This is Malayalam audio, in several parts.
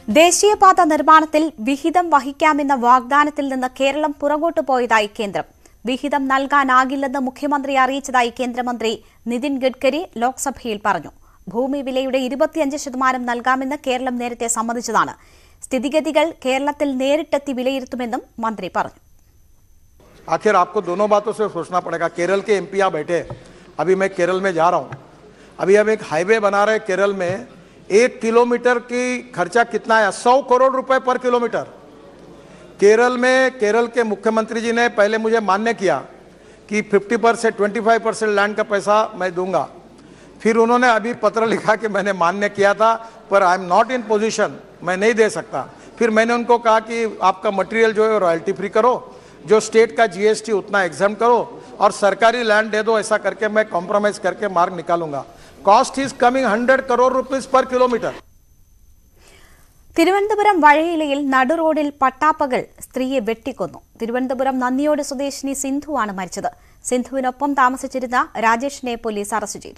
ദേശീയപാത നിർമ്മാണത്തിൽ വിഹിതം വഹിക്കാമെന്ന വാഗ്ദാനത്തിൽ നിന്ന് കേരളം പുറകോട്ട് പോയതായി കേന്ദ്രം വിഹിതം നൽകാനാകില്ലെന്ന് മുഖ്യമന്ത്രി അറിയിച്ചതായി കേന്ദ്രമന്ത്രി നിതിൻ ഗഡ്കരി ലോക്സഭയിൽ പറഞ്ഞു ഭൂമി വിലയുടെ ഇരുപത്തിയഞ്ച് ശതമാനം നൽകാമെന്ന് കേരളം നേരത്തെ സമ്മതിച്ചതാണ് സ്ഥിതിഗതികൾ കേരളത്തിൽ നേരിട്ടെത്തി വിലയിരുത്തുമെന്നും മന്ത്രി പറഞ്ഞു आखिर आपको दोनों बातों से सोचना पड़ेगा केरल के एमपी यहाँ बैठे हैं। अभी मैं केरल में जा रहा हूँ अभी हम एक हाईवे बना रहे हैं केरल में एक किलोमीटर की खर्चा कितना है सौ करोड़ रुपए पर किलोमीटर केरल में केरल के मुख्यमंत्री जी ने पहले मुझे मान्य किया कि 50 परसेंट ट्वेंटी परसेंट लैंड का पैसा मैं दूंगा फिर उन्होंने अभी पत्र लिखा कि मैंने मान्य किया था पर I am not in position मैं नहीं दे सकता फिर मैंने उनको कहा कि आपका मटेरियल जो है रॉयल्टी फ्री करो जो स्टेट का जीएसटी उतना एग्जाम करो और सरकारी लैंड दे दो ऐसा करके मैं कॉम्प्रोमाइज करके मार्ग निकालूंगा cost is coming hundred crore rupees per kilometre Thiruvananthapuram വഴയിലയിൽ നടുറോഡിൽ പട്ടാപ്പകൽ സ്ത്രീയെ വെട്ടിക്കൊന്നു തിരുവനന്തപുരം നന്ദിയോട് സ്വദേശിനി സിന്ധുവാണ് മരിച്ചത് സിന്ധുവിനൊപ്പം താമസിച്ചിരുന്ന രാജേഷിനെ പോലീസ് അറസ്റ്റ് ചെയ്തു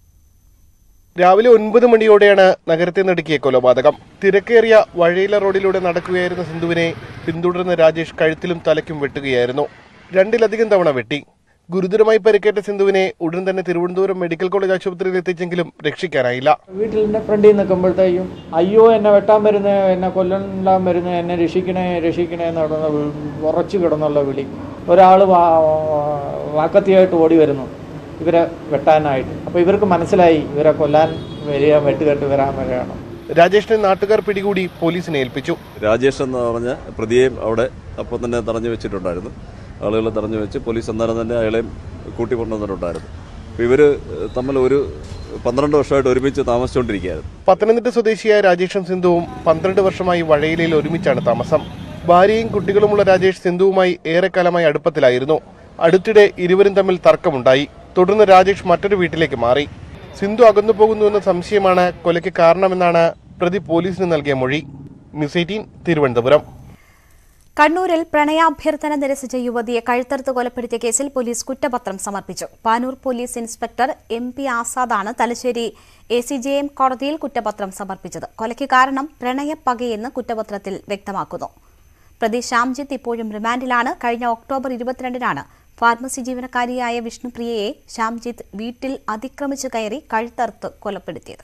രാവിലെ ഒൻപത് മണിയോടെയാണ് നഗരത്തെ നടുക്കിയ കൊലപാതകം തിരക്കേറിയ വഴയില റോഡിലൂടെ നടക്കുകയായിരുന്ന സിന്ധുവിനെ പിന്തുടർന്ന രാജേഷ് കഴുത്തിലും തലയ്ക്കും വെട്ടുകയായിരുന്നു രണ്ടിലധികം തവണ വെട്ടി ഗുരുതരമായി പരിക്കേറ്റ സിന്ധുവിനെ ഉടൻ തന്നെ തിരുവനന്തപുരം മെഡിക്കൽ കോളേജ് ആശുപത്രിയിൽ എത്തിച്ചെങ്കിലും രക്ഷിക്കാനായില്ല വീട്ടിലിൻ്റെ ഫ്രണ്ടിൽ നിൽക്കുമ്പോഴത്തേക്കും അയ്യോ എന്നെ വെട്ടാൻ വരുന്ന എന്നെ കൊല്ലാൻ വരുന്ന എന്നെ രക്ഷിക്കണേ രക്ഷിക്കണേ എന്ന് പറയുന്ന വി- ഉറച്ചു കിടന്നുള്ള വിളി ഒരാൾ വാക്കത്തിയായിട്ട് ഓടി വരുന്നു ഇവരെ വെട്ടാനായിട്ട് അപ്പോൾ ഇവർക്ക് മനസ്സിലായി ഇവരെ കൊല്ലാൻ വരിക വെട്ടുകെട്ട് വരാൻ വരികയാണ് രാജേഷിനെ നാട്ടുകാർ പിടികൂടി പോലീസിനെ ഏൽപ്പിച്ചു രാജേഷ് എന്ന് പറഞ്ഞ പ്രതിയെയും അവിടെ അപ്പം തന്നെ തടഞ്ഞു വെച്ചിട്ടുണ്ടായിരുന്നു ആളുകൾ തടഞ്ഞു വെച്ച് പോലീസ് അന്നേരം തന്നെ അയാളെയും കൂട്ടിക്കൊണ്ടുവന്നിട്ടുണ്ടായിരുന്നു അപ്പോൾ ഇവർ തമ്മിൽ ഒരു പന്ത്രണ്ട് വർഷമായിട്ട് ഒരുമിച്ച് താമസിച്ചുകൊണ്ടിരിക്കുകയായിരുന്നു പത്തനംതിട്ട സ്വദേശിയായ രാജേഷും സിന്ധുവും പന്ത്രണ്ട് വർഷമായി വഴയിലയിൽ ഒരുമിച്ചാണ് താമസം ഭാര്യയും കുട്ടികളുമുള്ള രാജേഷ് സിന്ധുവുമായി ഏറെക്കാലമായി അടുപ്പത്തിലായിരുന്നു അടുത്തിടെ ഇരുവരും തമ്മിൽ തർക്കമുണ്ടായി തുടർന്ന് രാജേഷ് മറ്റൊരു വീട്ടിലേക്ക് മാറി സിന്ധു അകന്നു പോകുന്നുവെന്ന സംശയമാണ് കൊലയ്ക്ക് കാരണമെന്നാണ് പ്രതി പോലീസിന് നൽകിയ മൊഴി ന്യൂസ് എയ്റ്റീൻ തിരുവനന്തപുരം കണ്ണൂരിൽ പ്രണയാഭ്യർത്ഥന നിരസിച്ച യുവതിയെ കഴുത്തറുത്ത് കൊലപ്പെടുത്തിയ കേസിൽ പോലീസ് കുറ്റപത്രം സമർപ്പിച്ചു Panoor police inspector M P ആസാദാണ് Thalassery A C J M കോടതിയിൽ കുറ്റപത്രം സമർപ്പിച്ചത് കൊലയ്ക്ക് കാരണം പ്രണയപ്പകയെന്ന് കുറ്റപത്രത്തിൽ വ്യക്തമാക്കുന്നു പ്രതി ശ്യാംജിത്ത് ഇപ്പോഴും റിമാൻഡിലാണ് കഴിഞ്ഞ ഒക്ടോബർ ഇരുപത്തിരണ്ടിനാണ് ഫാർമസി ജീവനക്കാരിയായ വിഷ്ണുപ്രിയയെ ശ്യാംജിത്ത് വീട്ടിൽ അതിക്രമിച്ചു കയറി കഴുത്തറുത്ത് കൊലപ്പെടുത്തിയത്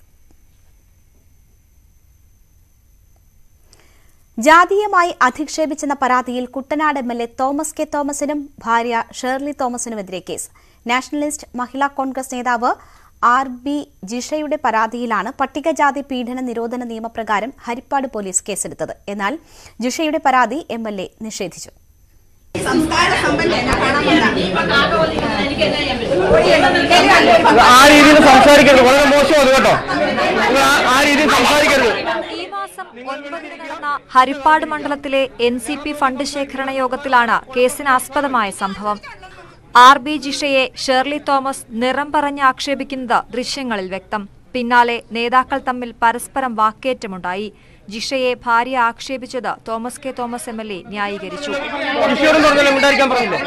ജാതീയമായി അധിക്ഷേപിച്ചെന്ന പരാതിയിൽ Kuttanad M L A Thomas K തോമസിനും ഭാര്യ ഷേർലി തോമസിനുമെതിരെ കേസ് നാഷണലിസ്റ്റ് മഹിളാ കോൺഗ്രസ് നേതാവ് ആർ ബി ജിഷയുടെ പരാതിയിലാണ് പട്ടികജാതി പീഡന നിരോധന നിയമപ്രകാരം ഹരിപ്പാട് പോലീസ് കേസെടുത്തത് എന്നാൽ ജിഷയുടെ പരാതി എം എൽ എ നിഷേധിച്ചു ആ രീതിയിൽ സംസാരിക്കരുത് വളരെ മോശമാണ് കേട്ടോ നിങ്ങൾ ആ- ആ രീതിയിൽ സംസാരിക്കരുത് ഈ മാസം ഒൻപതിന് നടന്ന ഹരിപ്പാട് മണ്ഡലത്തിലെ എൻ സി പി ഫണ്ട് ശേഖരണ യോഗത്തിലാണ് കേസിനാസ്പദമായ സംഭവം ആർ ബി ജിഷയെ ഷേർലി തോമസ് നിറം പറഞ്ഞ് ആക്ഷേപിക്കുന്നത് ദൃശ്യങ്ങളിൽ വ്യക്തം പിന്നാലെ നേതാക്കൾ തമ്മിൽ പരസ്പരം വാക്കേറ്റമുണ്ടായി ജിഷയെ ഭാര്യ ആക്ഷേപിച്ചത് Thomas K Thomas M L A ന്യായീകരിച്ചു ഈശ്വരൻ പറഞ്ഞല്ലോ ഉണ്ടായിരിക്കാൻ പറഞ്ഞില്ലേ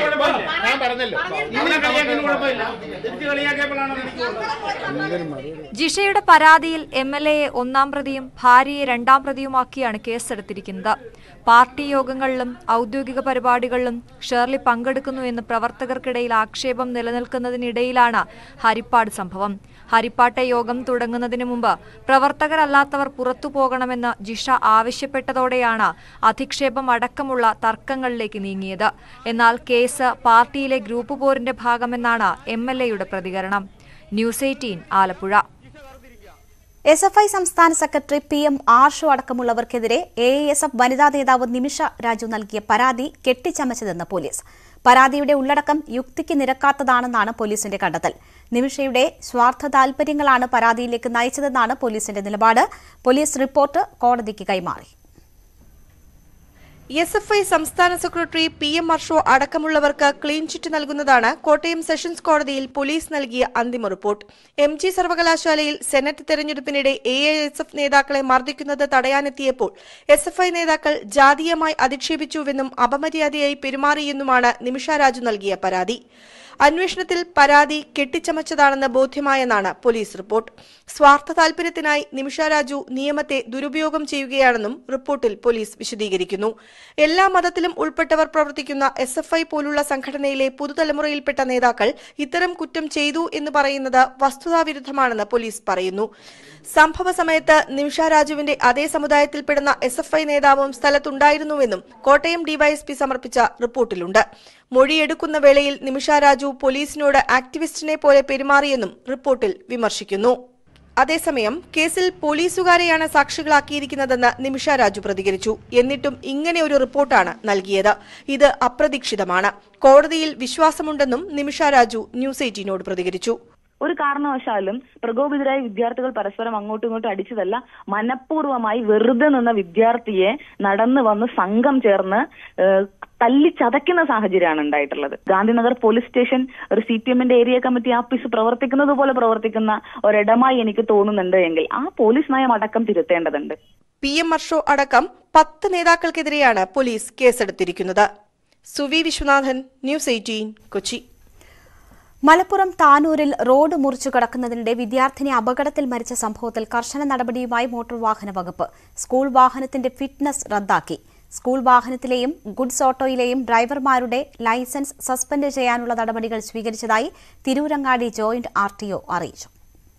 ജിഷയുടെ പരാതിയിൽ എം എൽ എയെ ഒന്നാം പ്രതിയും ഭാര്യയെ രണ്ടാം പ്രതിയുമാക്കിയാണ് കേസെടുത്തിരിക്കുന്നത് പാർട്ടി യോഗങ്ങളിലും ഔദ്യോഗിക പരിപാടികളിലും ഷേർലി പങ്കെടുക്കുന്നു എന്ന് പ്രവർത്തകർക്കിടയിൽ ആക്ഷേപം നിലനിൽക്കുന്നതിനിടയിലാണ് ഹരിപ്പാട് സംഭവം ഹരിപ്പാട്ടെ യോഗം തുടങ്ങുന്നതിന് മുമ്പ് പ്രവർത്തകരല്ലാത്തവർ പുറത്തു പോകണമെന്ന് ജിഷ ആവശ്യപ്പെട്ടതോടെയാണ് അധിക്ഷേപം അടക്കമുള്ള തർക്കങ്ങളിലേക്ക് നീങ്ങിയത് എന്നാൽ കേസ് പാർട്ടിയിലെ ഗ്രൂപ്പ് പോരിന്റെ ഭാഗമെന്നാണ് എം എൽ എയുടെ പ്രതികരണം news eighteen Alappuzha S F I സംസ്ഥാന സെക്രട്ടറി പി എം ആർഷു അടക്കമുള്ളവർക്കെതിരെ എ എസ് എഫ് വനിതാ നേതാവ് നിമിഷ രാജു നൽകിയ പരാതി കെട്ടിച്ചമച്ചതെന്ന് പോലീസ് പരാതിയുടെ ഉള്ളടക്കം യുക്തിക്ക് നിരക്കാത്തതാണെന്നാണ് പോലീസിന്റെ കണ്ടെത്തൽ നിമിഷയുടെ സ്വാർത്ഥ താൽപര്യങ്ങളാണ് പരാതിയിലേക്ക് നയിച്ചതെന്നാണ് പോലീസിന്റെ നിലപാട് പോലീസ് റിപ്പോർട്ട് കോടതിക്ക് കൈമാറി എസ് എഫ് ഐ സംസ്ഥാന സെക്രട്ടറി പി എം ഹർഷോ അടക്കമുള്ളവർക്ക് ക്ലീൻ ചിറ്റ് നൽകുന്നതാണ് കോട്ടയം സെഷൻസ് കോടതിയിൽ പോലീസ് നൽകിയ അന്തിമ റിപ്പോർട്ട് എം ജി സർവകലാശാലയിൽ സെനറ്റ് തെരഞ്ഞെടുപ്പിനിടെ എ ഐ എസ് എഫ് നേതാക്കളെ മർദ്ദിക്കുന്നത് തടയാനെത്തിയപ്പോൾ എസ് എഫ് ഐ നേതാക്കൾ ജാതീയമായി അധിക്ഷേപിച്ചുവെന്നും അപമര്യാദയായി പെരുമാറിയെന്നുമാണ് നിമിഷ രാജു നൽകിയ പരാതി അന്വേഷണത്തിൽ പരാതി കെട്ടിച്ചമച്ചതാണെന്ന് ബോധ്യമായെന്നാണ് പോലീസ് റിപ്പോർട്ട് സ്വാർത്ഥ താൽപര്യത്തിനായി നിമിഷ രാജു നിയമത്തെ ദുരുപയോഗം ചെയ്യുകയാണെന്നും റിപ്പോർട്ടിൽ പോലീസ് വിശദീകരിക്കുന്നു എല്ലാ മതത്തിലും ഉൾപ്പെട്ടവർ പ്രവർത്തിക്കുന്ന എസ് എഫ് ഐ പോലുള്ള സംഘടനയിലെ പുതുതലമുറയിൽപ്പെട്ട നേതാക്കൾ ഇത്തരം കുറ്റം ചെയ്തു എന്ന് പറയുന്നത് വസ്തുതാവിരുദ്ധമാണെന്ന് പോലീസ് പറയുന്നു സംഭവ സമയത്ത് നിമിഷ രാജുവിന്റെ അതേ സമുദായത്തിൽപ്പെടുന്ന എസ് എഫ് ഐ നേതാവും സ്ഥലത്തുണ്ടായിരുന്നുവെന്നും കോട്ടയം ഡിവൈഎസ്പി സമർപ്പിച്ച റിപ്പോർട്ടിലുണ്ട് മൊഴിയെടുക്കുന്ന വേളയിൽ നിമിഷ രാജു പോലീസിനോട് ആക്ടിവിസ്റ്റിനെ പോലെ പെരുമാറിയെന്നും റിപ്പോർട്ടിൽ വിമർശിക്കുന്നു അതേസമയം കേസിൽ പോലീസുകാരെയാണ് സാക്ഷികളാക്കിയിരിക്കുന്നതെന്ന് നിമിഷ രാജു പ്രതികരിച്ചു എന്നിട്ടും ഇങ്ങനെ ഒരു റിപ്പോർട്ടാണ് നൽകിയത് ഇത് അപ്രതീക്ഷിതമാണ് കോടതിയിൽ വിശ്വാസമുണ്ടെന്നും നിമിഷ രാജു ന്യൂസ് എയ്റ്റീനോട് പ്രതികരിച്ചു ഒരു കാരണവശാലും പ്രകോപിതരായ വിദ്യാർത്ഥികൾ പരസ്പരം അങ്ങോട്ടും ഇങ്ങോട്ടും അടിച്ചതല്ല മനഃപൂർവ്വമായി വെറുതെ നിന്ന വിദ്യാർത്ഥിയെ നടന്നു വന്ന് സംഘം ചേർന്ന് ഏഹ്, തല്ലി ചതയ്ക്കുന്ന സാഹചര്യമാണ് ഉണ്ടായിട്ടുള്ളത് ഗാന്ധിനഗർ പോലീസ് സ്റ്റേഷൻ ഒരു സി പി എമ്മിന്റെ ഏരിയ കമ്മിറ്റി ഓഫീസ് പ്രവർത്തിക്കുന്നത് പോലെ പ്രവർത്തിക്കുന്ന ഒരിടമായി എനിക്ക് തോന്നുന്നുണ്ട് എങ്കിൽ ആ പോലീസ് നയം അടക്കം തിരുത്തേണ്ടതുണ്ട് പി എം മർഷോ അടക്കം പത്ത് നേതാക്കൾക്കെതിരെയാണ് പോലീസ് കേസെടുത്തിരിക്കുന്നത് സുവി വിശ്വനാഥൻ ന്യൂസ് എയ്റ്റീൻ കൊച്ചി മലപ്പുറം താനൂരിൽ റോഡ് മുറിച്ചു കടക്കുന്നതിനിടെ വിദ്യാർത്ഥിനി അപകടത്തിൽ മരിച്ച സംഭവത്തിൽ കർശന നടപടിയുമായി മോട്ടോർ വാഹന വകുപ്പ് സ്കൂൾ വാഹനത്തിന്റെ ഫിറ്റ്നസ് റദ്ദാക്കി സ്കൂൾ വാഹനത്തിലെയും ഗുഡ്സ് ഓട്ടോയിലെയും ഡ്രൈവർമാരുടെ ലൈസൻസ് സസ്പെൻഡ് ചെയ്യാനുള്ള നടപടികൾ സ്വീകരിച്ചതായി തിരൂരങ്ങാടി ജോയിന്റ് ആർ അറിയിച്ചു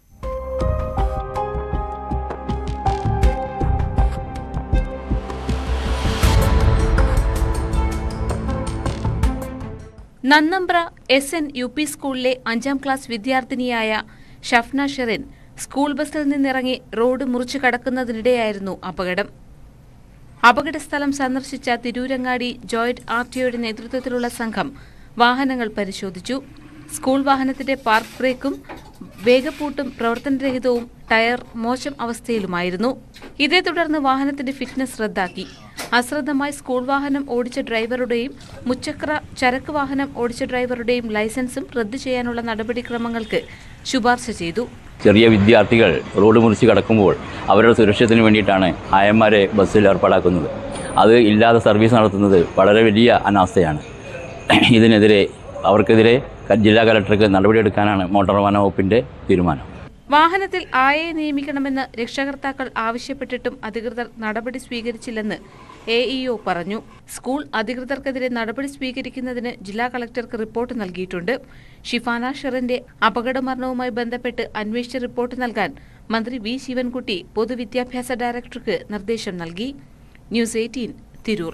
Nannambra S N U P സ്കൂളിലെ അഞ്ചാം ക്ലാസ് വിദ്യാർത്ഥിനിയായ ഷഫ്ന ഷെറിൻ സ്കൂൾ ബസ്സിൽ നിന്നിറങ്ങി റോഡ് മുറിച്ചു കടക്കുന്നതിനിടെയായിരുന്നു അപകടം അപകടസ്ഥലം സന്ദർശിച്ച തിരൂരങ്ങാടി ജോയിന്റ് ആർ ടിഒയുടെ നേതൃത്വത്തിലുള്ള സംഘം വാഹനങ്ങൾ പരിശോധിച്ചു സ്കൂൾ വാഹനത്തിന്റെ പാർക്ക് ബ്രേക്കും വേഗപ്പൂട്ടും പ്രവർത്തനരഹിതവും ടയർ മോശം അവസ്ഥയിലുമായിരുന്നു ഇതേ തുടർന്ന് വാഹനത്തിന്റെ ഫിറ്റ്നസ് റദ്ദാക്കി അശ്രദ്ധമായി സ്കൂൾ വാഹനം ഓടിച്ച ഡ്രൈവറുടെയും മുച്ചക്ര ചരക്ക് വാഹനം ഓടിച്ച ഡ്രൈവറുടെയും ലൈസൻസും റദ്ദു ചെയ്യാനുള്ള നടപടിക്രമങ്ങൾക്ക് ശുപാർശ ചെയ്തു ചെറിയ വിദ്യാർത്ഥികൾ റോഡ് മുറിച്ച് കടക്കുമ്പോൾ അവരുടെ സുരക്ഷത്തിന് വേണ്ടിയിട്ടാണ് ആയന്മാരെ ബസ്സിൽ ഏർപ്പാടാക്കുന്നത് അത് ഇല്ലാതെ സർവീസ് നടത്തുന്നത് വളരെ വലിയ അനാസ്ഥയാണ് ഇതിനെതിരെ അവർക്കെതിരെ ക- ജില്ലാ കലക്ടർക്ക് നടപടിയെടുക്കാനാണ് മോട്ടോർ വാഹന വകുപ്പിൻ്റെ തീരുമാനം വാഹനത്തിൽ ആയയെ നിയമിക്കണമെന്ന് രക്ഷകർത്താക്കൾ ആവശ്യപ്പെട്ടിട്ടും അധികൃതർ നടപടി സ്വീകരിച്ചില്ലെന്ന് എ ഇഒ പറഞ്ഞു സ്കൂൾ അധികൃതർക്കെതിരെ നടപടി സ്വീകരിക്കുന്നതിന് ജില്ലാ കളക്ടർക്ക് റിപ്പോർട്ട് നൽകിയിട്ടുണ്ട് ഷിഫാന ഷെറിന്റെ അപകടമരണവുമായി ബന്ധപ്പെട്ട് അന്വേഷിച്ച റിപ്പോർട്ട് നൽകാൻ മന്ത്രി വി ശിവൻകുട്ടി പൊതുവിദ്യാഭ്യാസ ഡയറക്ടർക്ക് നിർദ്ദേശം നൽകി ന്യൂസ് എയ്റ്റീൻ തിരൂർ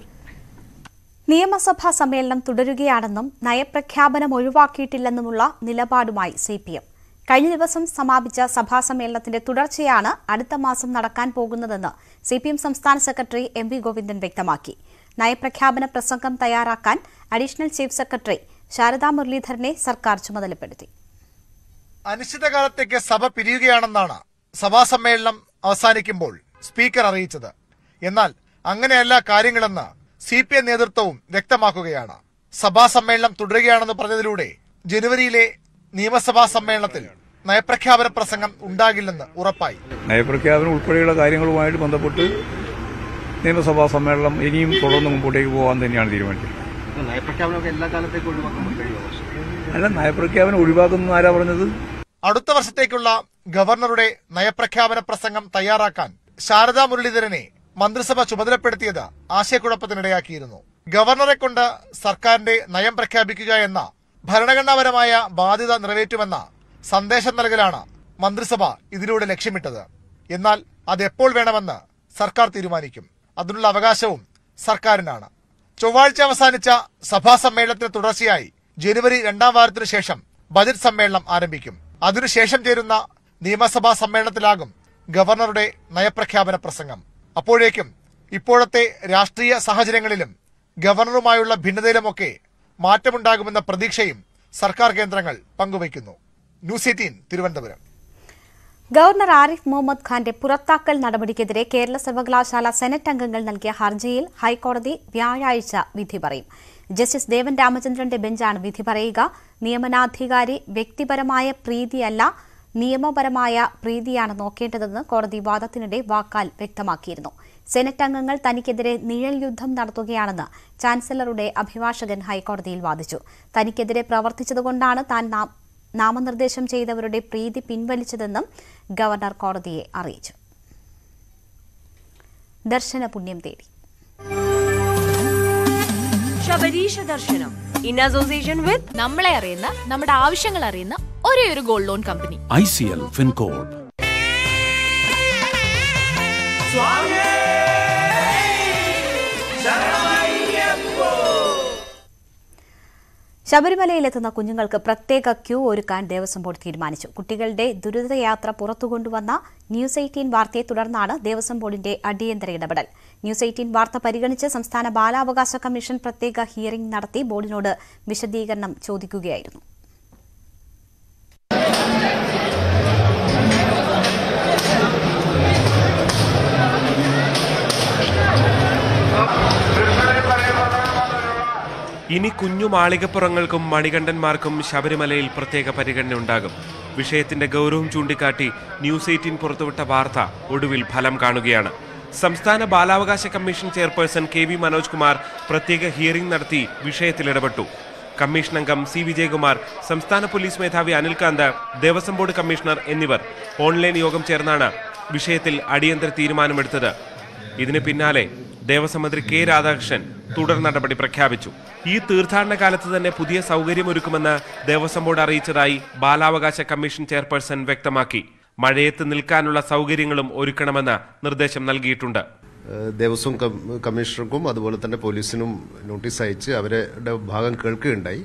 നിയമസഭാ സമ്മേളനം തുടരുകയാണെന്നും നയപ്രഖ്യാപനം ഒഴിവാക്കിയിട്ടില്ലെന്നുമുള്ള നിലപാടുമായി സി പി എം കഴിഞ്ഞ ദിവസം സമാപിച്ച സഭാ സമ്മേളനത്തിന്റെ തുടർച്ചയാണ് അടുത്ത മാസം നടക്കാൻ പോകുന്നതെന്ന് സി പി എം സംസ്ഥാന സെക്രട്ടറി എം വി ഗോവിന്ദൻ വ്യക്തമാക്കി നയപ്രഖ്യാപന പ്രസംഗം തയ്യാറാക്കാൻ അഡീഷണൽ ചീഫ് സെക്രട്ടറി ശാരദാ മുരളീധരനെ സർക്കാർ ചുമതലപ്പെടുത്തി അനിശ്ചിതകാലത്തേക്ക് സഭ പിരിയുകയാണെന്നാണ് സഭാ സമ്മേളനം അവസാനിക്കുമ്പോൾ സ്പീക്കർ അറിയിച്ചത് എന്നാൽ അങ്ങനെയല്ല കാര്യങ്ങളെന്ന് സി പി എം നേതൃത്വവും വ്യക്തമാക്കുകയാണ് സഭാ സമ്മേളനം തുടരുകയാണെന്ന് പറഞ്ഞതിലൂടെ ജനുവരിയിലെ നിയമസഭാ സമ്മേളനത്തിൽ നയപ്രഖ്യാപന പ്രസംഗം ഉണ്ടാകില്ലെന്ന് ഉറപ്പായി നയപ്രഖ്യാപനം ഉൾപ്പെടെയുള്ള കാര്യങ്ങളുമായിട്ട് ബന്ധപ്പെട്ട് നിയമസഭാ സമ്മേളനം ഇനിയും തുടർന്ന് മുമ്പോട്ടേക്ക് പോകാൻ തന്നെയാണ് തീരുമാനിച്ചത് നയപ്രഖ്യാപനമൊക്കെ എല്ലാ കാലത്തേക്കും ഒഴിവാക്കാൻ കഴിയുമോ അല്ല നയപ്രഖ്യാപനം ഒഴിവാക്കുന്നു ആരാ പറഞ്ഞത് അടുത്ത വർഷത്തേക്കുള്ള ഗവർണറുടെ നയപ്രഖ്യാപന പ്രസംഗം തയ്യാറാക്കാൻ ശാരദാ മുരളീധരനെ മന്ത്രിസഭ ചുമതലപ്പെടുത്തിയത് ആശയക്കുഴപ്പത്തിനിടയാക്കിയിരുന്നു ഗവർണറെ കൊണ്ട് സർക്കാരിന്റെ നയം പ്രഖ്യാപിക്കുക എന്ന ഭരണഘടനാപരമായ ബാധ്യത നിറവേറ്റുമെന്ന സന്ദേശം നൽകലാണ് മന്ത്രിസഭ ഇതിലൂടെ ലക്ഷ്യമിട്ടത് എന്നാൽ അത് എപ്പോൾ വേണമെന്ന് സർക്കാർ തീരുമാനിക്കും അതിനുള്ള അവകാശവും സർക്കാരിനാണ് ചൊവ്വാഴ്ച അവസാനിച്ച സഭാ സമ്മേളനത്തിന് തുടർച്ചയായി ജനുവരി രണ്ടാം വാരത്തിനു ശേഷം ബജറ്റ് സമ്മേളനം ആരംഭിക്കും അതിനുശേഷം ചേരുന്ന നിയമസഭാ സമ്മേളനത്തിലാകും ഗവർണറുടെ നയപ്രഖ്യാപന പ്രസംഗം അപ്പോഴേക്കും ഇപ്പോഴത്തെ രാഷ്ട്രീയ സാഹചര്യങ്ങളിലും ഗവർണറുമായുള്ള ഭിന്നതയിലുമൊക്കെ മാറ്റമുണ്ടാകുമെന്ന പ്രതീക്ഷയും സർക്കാർ കേന്ദ്രങ്ങൾ പങ്കുവയ്ക്കുന്നു news eighteen Thiruvananthapuram governor Arif Muhammad ഖാന്റെ പുറത്താക്കൽ നടപടിക്കെതിരെ കേരള സർവകലാശാല സെനറ്റ് അംഗങ്ങൾ നൽകിയ ഹർജിയിൽ ഹൈക്കോടതി വ്യാഴാഴ്ച വിധി പറയും ജസ്റ്റിസ് ദേവൻ രാമചന്ദ്രന്റെ ബെഞ്ചാണ് വിധി പറയുക നിയമനാധികാരി വ്യക്തിപരമായ പ്രീതിയല്ല നിയമപരമായ പ്രീതിയാണ് നോക്കേണ്ടതെന്ന് കോടതി വാദത്തിനിടെ വാക്കാൽ വ്യക്തമാക്കിയിരുന്നു സെനറ്റ് അംഗങ്ങൾ തനിക്കെതിരെ നിഴൽ യുദ്ധം നടത്തുകയാണെന്ന് ചാൻസലറുടെ അഭിഭാഷകൻ ഹൈക്കോടതിയിൽ വാദിച്ചു തനിക്കെതിരെ പ്രവർത്തിച്ചതുകൊണ്ടാണ് താൻ നാ- നാമനിർദ്ദേശം ചെയ്തവരുടെ പ്രീതി പിൻവലിച്ചതെന്നും ഗവർണർ കോടതിയെ അറിയിച്ചു ദർശന പുണ്യം തേടി ശബരീഷ ദർശനം ഇൻ അസോസിയേഷൻ വിത്ത് നമ്മളെ അറിയുന്ന നമ്മുടെ ആവശ്യങ്ങൾ അറിയുന്ന ഒരേ ഒരു gold loan company I C L Fincorp ശബരിമലയിലെത്തുന്ന കുഞ്ഞുങ്ങൾക്ക് പ്രത്യേക ക്യൂ ഒരുക്കാൻ ദേവസ്വം ബോർഡ് തീരുമാനിച്ചു കുട്ടികളുടെ ദുരിതയാത്ര പുറത്തുകൊണ്ടുവന്ന ന്യൂസ് എയ്റ്റീൻ വാർത്തയെ തുടർന്നാണ് ദേവസ്വം ബോർഡിന്റെ അടിയന്തര ഇടപെടൽ ന്യൂസ് എയ്റ്റീൻ വാർത്ത പരിഗണിച്ച് സംസ്ഥാന ബാലാവകാശ കമ്മീഷൻ പ്രത്യേക ഹിയറിംഗ് നടത്തി ബോർഡിനോട് വിശദീകരണം ചോദിക്കുകയായിരുന്നു ഇനി കുഞ്ഞു മാളികപ്പുറങ്ങൾക്കും മണികണ്ഠന്മാർക്കും ശബരിമലയിൽ പ്രത്യേക പരിഗണന ഉണ്ടാകും വിഷയത്തിന്റെ ഗൗരവം ചൂണ്ടിക്കാട്ടി ന്യൂസ് എയ്റ്റീൻ പുറത്തുവിട്ട വാർത്ത ഒടുവിൽ ഫലം കാണുകയാണ് സംസ്ഥാന ബാലാവകാശ commission chairperson K V Manoj Kumar പ്രത്യേക ഹിയറിംഗ് നടത്തി വിഷയത്തിൽ ഇടപെട്ടു കമ്മീഷൻ അംഗം സി വിജയകുമാർ സംസ്ഥാന പോലീസ് മേധാവി അനിൽകാന്ത് ദേവസ്വം ബോർഡ് കമ്മീഷണർ എന്നിവർ ഓൺലൈൻ യോഗം ചേർന്നാണ് വിഷയത്തിൽ അടിയന്തര തീരുമാനമെടുത്തത് ഇതിന് പിന്നാലെ ദേവസ്വം മന്ത്രി കെ രാധാകൃഷ്ണൻ തുടർ നടപടി പ്രഖ്യാപിച്ചു ഈ തീർത്ഥാടന കാലത്ത് തന്നെ പുതിയ സൗകര്യമൊരുക്കുമെന്ന് ദേവസ്വം ബോർഡ് അറിയിച്ചതായി ബാലാവകാശ കമ്മീഷൻ ചെയർപേഴ്സൺ വ്യക്തമാക്കി മഴയത്ത് നിൽക്കാനുള്ള സൗകര്യങ്ങളും ഒരുക്കണമെന്ന് നിർദ്ദേശം നൽകിയിട്ടുണ്ട് ഏഹ് ദേവസ്വം കം- കമ്മീഷണർക്കും അതുപോലെ തന്നെ പോലീസിനും നോട്ടീസ് അയച്ച് അവരുടെ ഭാഗം കേൾക്കുകയുണ്ടായി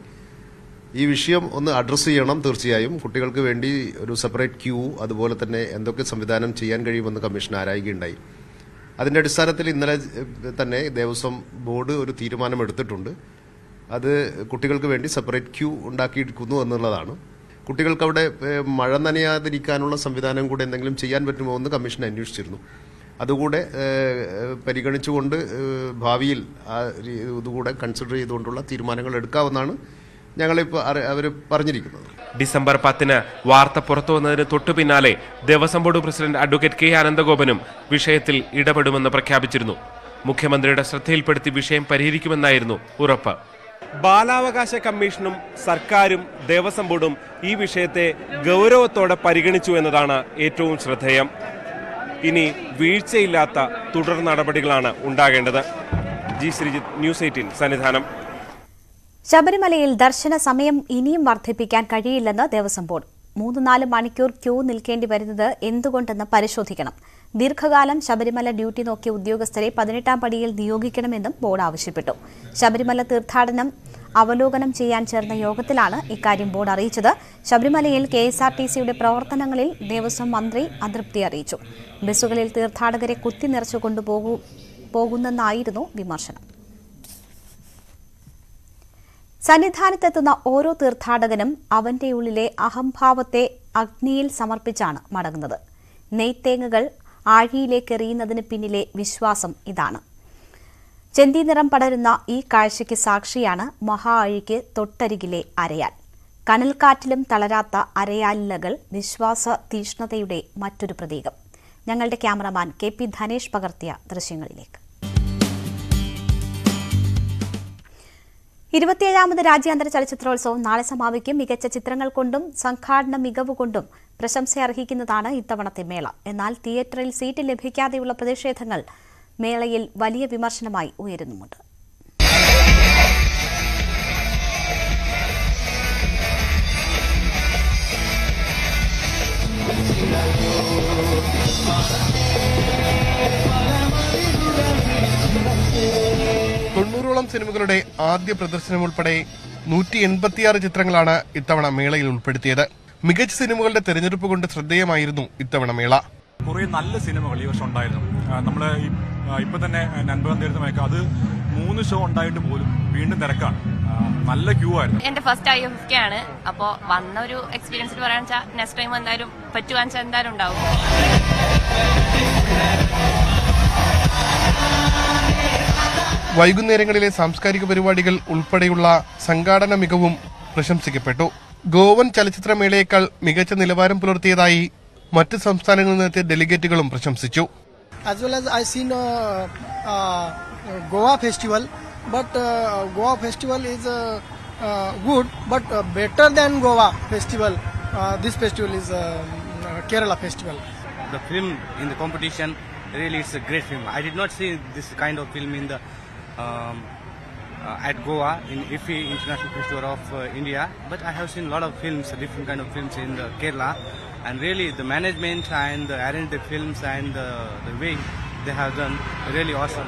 ഈ വിഷയം ഒന്ന് അഡ്രസ്സ് ചെയ്യണം തീർച്ചയായും കുട്ടികൾക്ക് വേണ്ടി ഒരു സെപ്പറേറ്റ് ക്യൂ അതുപോലെ തന്നെ എന്തൊക്കെ സംവിധാനം ചെയ്യാൻ കഴിയുമെന്ന് കമ്മീഷൻ ആരായുകയുണ്ടായി അതിന്റെ അടിസ്ഥാനത്തിൽ ഇന്നലെ ഏഹ്, തന്നെ ദേവസ്വം ബോർഡ് ഒരു തീരുമാനമെടുത്തിട്ടുണ്ട് അത് കുട്ടികൾക്ക് വേണ്ടി സെപ്പറേറ്റ് ക്യൂ ഉണ്ടാക്കിയിരിക്കുന്നു എന്നുള്ളതാണ് കുട്ടികൾക്ക് അവിടെ ഏഹ്, മഴ നനയാതിരിക്കാനുള്ള സംവിധാനം കൂടെ എന്തെങ്കിലും ചെയ്യാൻ പറ്റുമോ എന്ന് കമ്മീഷൻ അന്വേഷിച്ചിരുന്നു അതുകൂടെ ഏഹ്, പരിഗണിച്ചുകൊണ്ട് ഏഹ്, ഭാവിയിൽ ആ രീ- ഇതുകൂടെ കൺസിഡർ ചെയ്തുകൊണ്ടുള്ള തീരുമാനങ്ങൾ എടുക്കാമെന്നാണ് ഞങ്ങളിപ്പോൾ അവർ പറഞ്ഞിരിക്കുന്നത് ഡിസംബർ പത്തിന് വാർത്ത പുറത്തുവന്നതിന് തൊട്ടു പിന്നാലെ Devaswom board president advocate K അനന്തഗോപനും വിഷയത്തിൽ ഇടപെടുമെന്ന് പ്രഖ്യാപിച്ചിരുന്നു മുഖ്യമന്ത്രിയുടെ ശ്രദ്ധയിൽപ്പെടുത്തി വിഷയം പരിഹരിക്കുമെന്നായിരുന്നു ഉറപ്പ് ബാലാവകാശ കമ്മീഷനും സർക്കാരും ദേവസ്വം ബോർഡും ഈ വിഷയത്തെ ഗൗരവത്തോടെ പരിഗണിച്ചു എന്നതാണ് ഏറ്റവും ശ്രദ്ധേയം ഇനി വീഴ്ചയില്ലാത്ത തുടർ നടപടികളാണ് ഉണ്ടാകേണ്ടത് G Sreejith news eighteen Sannidhanam ശബരിമലയിൽ ദർശന സമയം ഇനിയും വർദ്ധിപ്പിക്കാൻ കഴിയില്ലെന്ന് ദേവസ്വം ബോർഡ് മൂന്ന് നാല് മണിക്കൂർ ക്യൂ നിൽക്കേണ്ടി വരുന്നത് എന്തുകൊണ്ടെന്ന് പരിശോധിക്കണം ദീർഘകാലം ശബരിമല ഡ്യൂട്ടി നോക്കിയ ഉദ്യോഗസ്ഥരെ പതിനെട്ടാം പടിയിൽ നിയോഗിക്കണമെന്നും ബോർഡ് ആവശ്യപ്പെട്ടു ശബരിമല തീർത്ഥാടനം അവലോകനം ചെയ്യാൻ ചേർന്ന യോഗത്തിലാണ് ഇക്കാര്യം ബോർഡ് അറിയിച്ചത് ശബരിമലയിൽ കെ എസ് ആർ ടി സിയുടെ പ്രവർത്തനങ്ങളിൽ ദേവസ്വം മന്ത്രി അതൃപ്തി അറിയിച്ചു ബസ്സുകളിൽ തീർത്ഥാടകരെ കുത്തി നിറച്ചു കൊണ്ടുപോകൂ പോകുന്നെന്നായിരുന്നു വിമർശനം സന്നിധാനത്തെത്തുന്ന ഓരോ തീർത്ഥാടകനും അവന്റെ ഉള്ളിലെ അഹംഭാവത്തെ അഗ്നിയിൽ സമർപ്പിച്ചാണ് മടങ്ങുന്നത് നെയ്ത്തേങ്ങകൾ ആഴിയിലേക്ക് എറിയുന്നതിന് പിന്നിലെ വിശ്വാസം ഇതാണ് ചെന്തി നിറം പടരുന്ന ഈ കാഴ്ചയ്ക്ക് സാക്ഷിയാണ് മഹാ അഴിക്ക് തൊട്ടരികിലെ അരയാൽ കനൽക്കാറ്റിലും തളരാത്ത അരയാലിലകൾ വിശ്വാസ തീഷ്ണതയുടെ മറ്റൊരു പ്രതീകം ഞങ്ങളുടെ ക്യാമറമാൻ കെ പി ധനേഷ് പകർത്തിയ ദൃശ്യങ്ങളിലേക്ക് ഇരുപത്തിയേഴാമത് രാജ്യാന്തര ചലച്ചിത്രോത്സവം നാളെ സമാപിക്കും മികച്ച ചിത്രങ്ങൾ കൊണ്ടും സംഘാടന മികവ് കൊണ്ടും പ്രശംസ അർഹിക്കുന്നതാണ് ഇത്തവണത്തെ മേള എന്നാൽ തിയേറ്ററിൽ സീറ്റ് ലഭിക്കാതെയുള്ള പ്രതിഷേധങ്ങൾ മേളയിൽ വലിയ വിമർശനമായി ഉയരുന്നുമുണ്ട് തൊണ്ണൂറോളം സിനിമകളുടെ ആദ്യ പ്രദർശനം ഉൾപ്പെടെ നൂറ്റി എൺപത്തിയാറ് ചിത്രങ്ങളാണ് ഇത്തവണ മേളയിൽ ഉൾപ്പെടുത്തിയത് മികച്ച സിനിമകളുടെ തെരഞ്ഞെടുപ്പ് കൊണ്ട് ശ്രദ്ധേയമായിരുന്നു ഇത്തവണ മേള കുറേ നല്ല സിനിമകൾ ഈ വർഷം ഉണ്ടായിരുന്നു നമ്മൾ ഇപ്പൊ തന്നെ നൻപകം തീർത്ത മയക്കം അത് മൂന്ന് ഷോ ഉണ്ടായിട്ട് പോലും വീണ്ടും തിരക്കാണ് ആ, നല്ല ക്യൂ ആയിരുന്നു എന്റെ ഫസ്റ്റ് ഐ എഫ് കെ ആണ് അപ്പോ വന്ന ഒരു എക്സ്പീരിയൻസിൽ പറയാൻ വെച്ചാൽ നെക്സ്റ്റ് ടൈം എന്തായാലും പറ്റുവാൻ വെച്ചാൽ എന്തായാലും ഉണ്ടാവും വൈകുന്നേരങ്ങളിലെ സാംസ്കാരിക പരിപാടികൾ ഉൾപ്പെടെയുള്ള സംഘാടന മികവും പ്രശംസിക്കപ്പെട്ടു ഗോവൻ ചലച്ചിത്രമേളയേക്കാൾ മികച്ച നിലവാരം പുലർത്തിയതായി മറ്റ് സംസ്ഥാനങ്ങളിൽ നിന്നെത്തിയ ഡെലിഗേറ്റുകളും പ്രശംസിച്ചു as well as I seen uh, uh, Goa festival. But uh, Goa festival is uh, uh, good, but uh, better than Goa festival. Uh, this festival is uh, Kerala festival. The film in the competition really it's a great film. I did not see this kind of film in the um, uh, at Goa in IFI International Festival of uh, India, but I have seen a lot of films, different kind of films in the Kerala, and really the management and the arranged the films and the, the way they have done really awesome.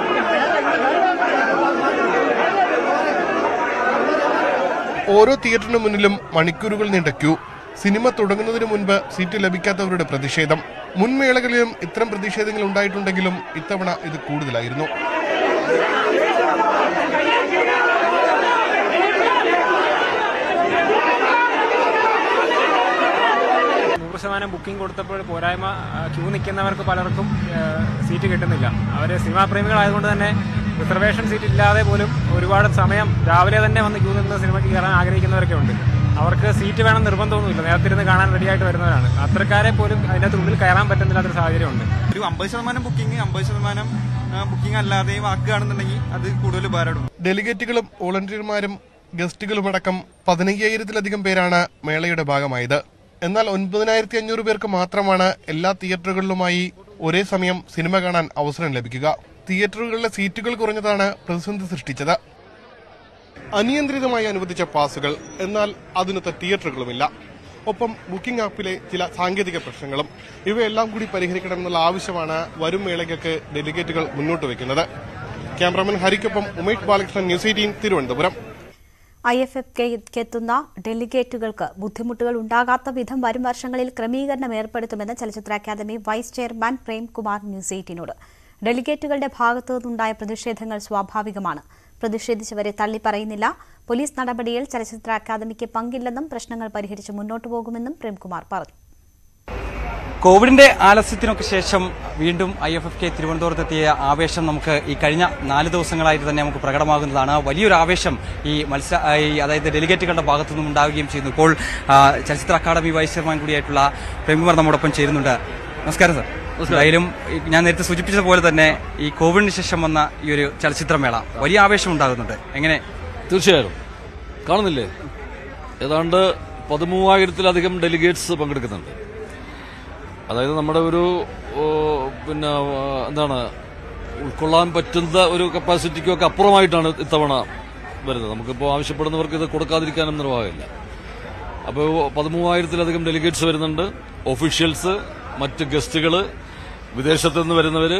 ഓരോ തിയേറ്ററിന് മുന്നിലും മണിക്കൂറുകൾ നീണ്ട ക്യൂ സിനിമ തുടങ്ങുന്നതിന് മുൻപ് സീറ്റ് ലഭിക്കാത്തവരുടെ പ്രതിഷേധം മുൻമേളകളിലും ഇത്തരം പ്രതിഷേധങ്ങൾ ഉണ്ടായിട്ടുണ്ടെങ്കിലും ഇത്തവണ ഇത് കൂടുതലായിരുന്നു നൂറ് ശതമാനം ബുക്കിംഗ് കൊടുത്തപ്പോൾ പോരായ്മ ആ, ക്യൂ നിൽക്കുന്നവർക്ക് പലർക്കും ആ, സീറ്റ് കിട്ടുന്നില്ല അവർ സിനിമാ പ്രേമികളായതുകൊണ്ട് തന്നെ റിസർവേഷൻ സീറ്റ് ഇല്ലാതെ പോലും ഒരുപാട് സമയം രാവിലെ തന്നെ വന്ന് ക്യൂ നിന്ന് സിനിമയ്ക്ക് കയറാൻ ആഗ്രഹിക്കുന്നവരൊക്കെ ഉണ്ട് അവർക്ക് സീറ്റ് വേണം നിർബന്ധമൊന്നുമില്ല നേരത്തെ ഇരുന്ന് കാണാൻ റെഡിയായിട്ട് വരുന്നവരാണ് അത്തരക്കാരെ പോലും അതിനകത്ത് ഉള്ളിൽ കയറാൻ പറ്റുന്നില്ലാത്തൊരു സാഹചര്യമുണ്ട് ഒരു അമ്പത് ശതമാനം ബുക്കിംഗ് അമ്പത് ശതമാനം ബുക്കിംഗ് അല്ലാതെയും ആക്കുകയാണെന്നുണ്ടെങ്കിൽ അത് കൂടുതൽ ഉപകാരപ്പെടും ഡെലിഗേറ്റുകളും വോളണ്ടിയർമാരും ഗസ്റ്റുകളുമടക്കം പതിനയ്യായിരത്തിലധികം പേരാണ് മേളയുടെ ഭാഗമായത് എന്നാൽ ഒൻപതിനായിരത്തി അഞ്ഞൂറ് പേർക്ക് മാത്രമാണ് എല്ലാ തിയേറ്ററുകളിലുമായി ഒരേ സമയം സിനിമ കാണാൻ അവസരം ലഭിക്കുക തിയേറ്ററുകളിലെ സീറ്റുകൾ കുറഞ്ഞതാണ് പ്രതിസന്ധി സൃഷ്ടിച്ചത് അനിയന്ത്രിതമായി അനുവദിച്ച പാസുകൾ എന്നാൽ അതിനൊത്ത തിയേറ്ററുകളുമില്ല ഒപ്പം ബുക്കിംഗ് ആപ്പിലെ ചില സാങ്കേതിക പ്രശ്നങ്ങളും ഇവയെല്ലാം കൂടി പരിഹരിക്കണമെന്നുള്ള ആവശ്യമാണ് വരും മേളയ്ക്ക് ഡെലിഗേറ്റുകൾ മുന്നോട്ട് വയ്ക്കുന്നത് ക്യാമറാമാൻ ഹരിക്കൊപ്പം Umesh Balakrishnan news eighteen Thiruvananthapuram I F F കെത്തുന്ന ഡെലിഗേറ്റുകൾക്ക് ബുദ്ധിമുട്ടുകൾ ഉണ്ടാകാത്ത വിധം വരും വർഷങ്ങളിൽ ക്രമീകരണം ഏർപ്പെടുത്തുമെന്ന് ചലച്ചിത്ര academy vice chairman Premkumar news എയ്റ്റീനോട് ഡെലിഗേറ്റുകളുടെ ഭാഗത്തു നിന്നുണ്ടായ പ്രതിഷേധങ്ങൾ സ്വാഭാവികമാണ് പ്രതിഷേധിച്ചവരെ തള്ളിപ്പറയുന്നില്ല പോലീസ് നടപടിയിൽ ചലച്ചിത്ര അക്കാദമിക്ക് പങ്കില്ലെന്നും പ്രശ്നങ്ങൾ പരിഹരിച്ച് മുന്നോട്ടു പോകുമെന്നും പ്രേംകുമാർ പറഞ്ഞു കോവിഡിന്റെ ആലസ്യത്തിനൊക്കെ ശേഷം വീണ്ടും ഐ എഫ് എഫ് കെ തിരുവനന്തപുരത്തെത്തിയ ആവേശം നമുക്ക് ഈ കഴിഞ്ഞ നാല് ദിവസങ്ങളായിട്ട് തന്നെ നമുക്ക് പ്രകടമാകുന്നതാണ് വലിയൊരു ആവേശം ഈ മത്സര ഈ അതായത് ഡെലിഗേറ്റുകളുടെ ഭാഗത്തു നിന്നും ഉണ്ടാവുകയും ചെയ്യുന്നു ഇപ്പോൾ ആ, ചലച്ചിത്ര അക്കാദമി വൈസ് ചെയർമാൻ കൂടിയായിട്ടുള്ള പ്രേംകുമാർ നമ്മോടൊപ്പം ചേരുന്നുണ്ട് നമസ്കാരം സർ എന്തായാലും ഈ ഞാൻ നേരത്തെ സൂചിപ്പിച്ചതുപോലെ തന്നെ ഈ കോവിഡിന് ശേഷം വന്ന ഈ ഒരു ചലച്ചിത്രമേള വലിയ ആവേശം ഉണ്ടാകുന്നുണ്ട് എങ്ങനെ തീർച്ചയായും കാണുന്നില്ലേ ഏതാണ്ട് പതിമൂവായിരത്തിലധികം ഡെലിഗേറ്റ്സ് പങ്കെടുക്കുന്നുണ്ട് അതായത് നമ്മുടെ ഒരു ഓ, പിന്നെ ആ, എന്താണ് ഉൾക്കൊള്ളാൻ പറ്റുന്ന ഒരു കപ്പാസിറ്റിക്കൊക്കെ അപ്പുറമായിട്ടാണ് ഇത്തവണ വരുന്നത് നമുക്കിപ്പോൾ ആവശ്യപ്പെടുന്നവർക്ക് ഇത് കൊടുക്കാതിരിക്കാനും നിർവാഹമില്ല അപ്പോൾ പതിമൂവായിരത്തിലധികം ഡെലിഗേറ്റ്സ് വരുന്നുണ്ട് ഒഫീഷ്യൽസ് മറ്റ് ഗസ്റ്റുകൾ വിദേശത്ത് നിന്ന് വരുന്നവർ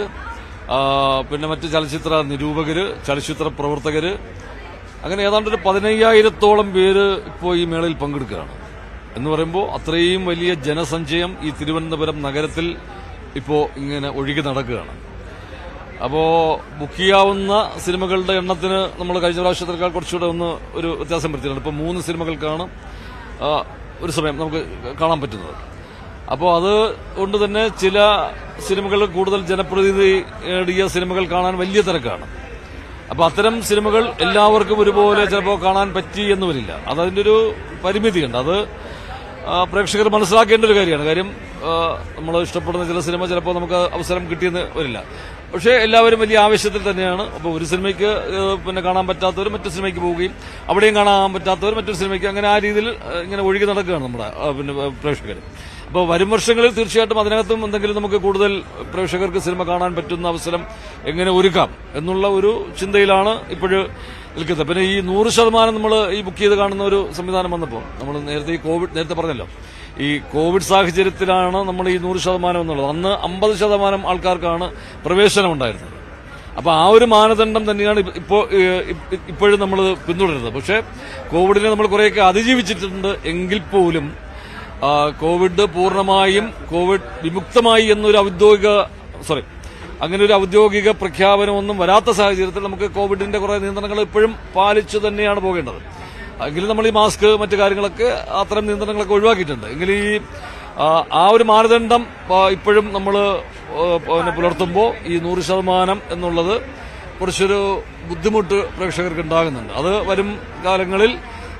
പിന്നെ മറ്റ് ചലച്ചിത്ര നിരൂപകർ ചലച്ചിത്ര പ്രവർത്തകർ അങ്ങനെ ഏതാണ്ട് ഒരു പതിനയ്യായിരത്തോളം പേര് ഇപ്പോൾ ഈ മേളയിൽ പങ്കെടുക്കുകയാണ് എന്ന് പറയുമ്പോൾ അത്രയും വലിയ ജനസഞ്ചയം ഈ തിരുവനന്തപുരം നഗരത്തിൽ ഇപ്പോൾ ഇങ്ങനെ ഒഴുകി നടക്കുകയാണ് അപ്പോൾ ബുക്ക് ചെയ്യാവുന്ന സിനിമകളുടെ എണ്ണത്തിന് നമ്മൾ കഴിഞ്ഞ പ്രാവശ്യത്തേക്കാൾ കുറച്ചുകൂടെ ഒന്ന് ഒരു വ്യത്യാസം വരുത്തിയിട്ടുണ്ട് ഇപ്പോൾ മൂന്ന് സിനിമകൾക്കാണ് ആ, ഒരു സമയം നമുക്ക് കാണാൻ പറ്റുന്നത് അപ്പോൾ അത് കൊണ്ട് തന്നെ ചില സിനിമകൾ കൂടുതൽ ജനപ്രതിനിധി നേടിയ സിനിമകൾ കാണാൻ വലിയ തിരക്കാണ് അപ്പോൾ അത്തരം സിനിമകൾ എല്ലാവർക്കും ഒരുപോലെ ചിലപ്പോൾ കാണാൻ പറ്റി എന്ന് വരില്ല അതതിൻ്റെ ഒരു പരിമിതിയുണ്ട് അത് ആ, പ്രേക്ഷകർ മനസ്സിലാക്കേണ്ട ഒരു കാര്യമാണ് കാര്യം നമ്മൾ ഇഷ്ടപ്പെടുന്ന ചില സിനിമ ചിലപ്പോൾ നമുക്ക് അവസരം കിട്ടിയെന്ന് വരില്ല പക്ഷേ എല്ലാവരും വലിയ ആവശ്യത്തിൽ തന്നെയാണ് അപ്പോൾ ഒരു സിനിമയ്ക്ക് ഏ, പിന്നെ കാണാൻ പറ്റാത്തവർ മറ്റു സിനിമയ്ക്ക് പോവുകയും അവിടെയും കാണാൻ പറ്റാത്തവർ മറ്റൊരു സിനിമയ്ക്ക് അങ്ങനെ ആ രീതിയിൽ ഏ, ഇങ്ങനെ ഒഴുകി നടക്കുകയാണ് നമ്മുടെ ആ, പിന്നെ പ്രേക്ഷകർ അപ്പോൾ വരും വർഷങ്ങളിൽ തീർച്ചയായിട്ടും അതിനകത്തും എന്തെങ്കിലും നമുക്ക് കൂടുതൽ പ്രേക്ഷകർക്ക് സിനിമ കാണാൻ പറ്റുന്ന അവസരം എങ്ങനെ ഒരുക്കാം എന്നുള്ള ഒരു ചിന്തയിലാണ് ഇപ്പോഴ് നിൽക്കുന്നത് പിന്നെ ഈ നൂറ് ശതമാനം നമ്മൾ ഈ ബുക്ക് ചെയ്ത് കാണുന്ന ഒരു സംവിധാനം വന്നപ്പോൾ നമ്മൾ നേരത്തെ ഈ കോവിഡ് നേരത്തെ പറഞ്ഞല്ലോ ഈ കോവിഡ് സാഹചര്യത്തിലാണ് നമ്മൾ ഈ നൂറ് ശതമാനം എന്നുള്ളത് അന്ന് അമ്പത് ശതമാനം ആൾക്കാർക്കാണ് പ്രവേശനം ഉണ്ടായിരുന്നത് അപ്പോൾ ആ ഒരു മാനദണ്ഡം തന്നെയാണ് ഇപ്പോൾ ഇപ്പോഴും നമ്മൾ പിന്തുടരുന്നത് പക്ഷേ കോവിഡിനെ നമ്മൾ കുറേയൊക്കെ അതിജീവിച്ചിട്ടുണ്ട് എങ്കിൽ പോലും ആ, കോവിഡ് പൂർണ്ണമായും കോവിഡ് വിമുക്തമായി എന്നൊരു ഔദ്യോഗിക സോറി അങ്ങനെ ഒരു ഔദ്യോഗിക പ്രഖ്യാപനമൊന്നും വരാത്ത സാഹചര്യത്തിൽ നമുക്ക് കോവിഡിന്റെ കുറെ നിയന്ത്രണങ്ങൾ ഇപ്പോഴും പാലിച്ചു തന്നെയാണ് പോകേണ്ടത് എങ്കിലും നമ്മൾ ഈ മാസ്ക് മറ്റു കാര്യങ്ങളൊക്കെ അത്തരം നിയന്ത്രണങ്ങളൊക്കെ ഒഴിവാക്കിയിട്ടുണ്ട് എങ്കിലും ഈ ആ, ആ ഒരു മാനദണ്ഡം ആ, ഇപ്പോഴും നമ്മൾ പുലർത്തുമ്പോൾ ഈ നൂറ് ശതമാനം എന്നുള്ളത് കുറച്ചൊരു ബുദ്ധിമുട്ട് പ്രേക്ഷകർക്ക് ഉണ്ടാകുന്നുണ്ട് അത് വരും കാലങ്ങളിൽ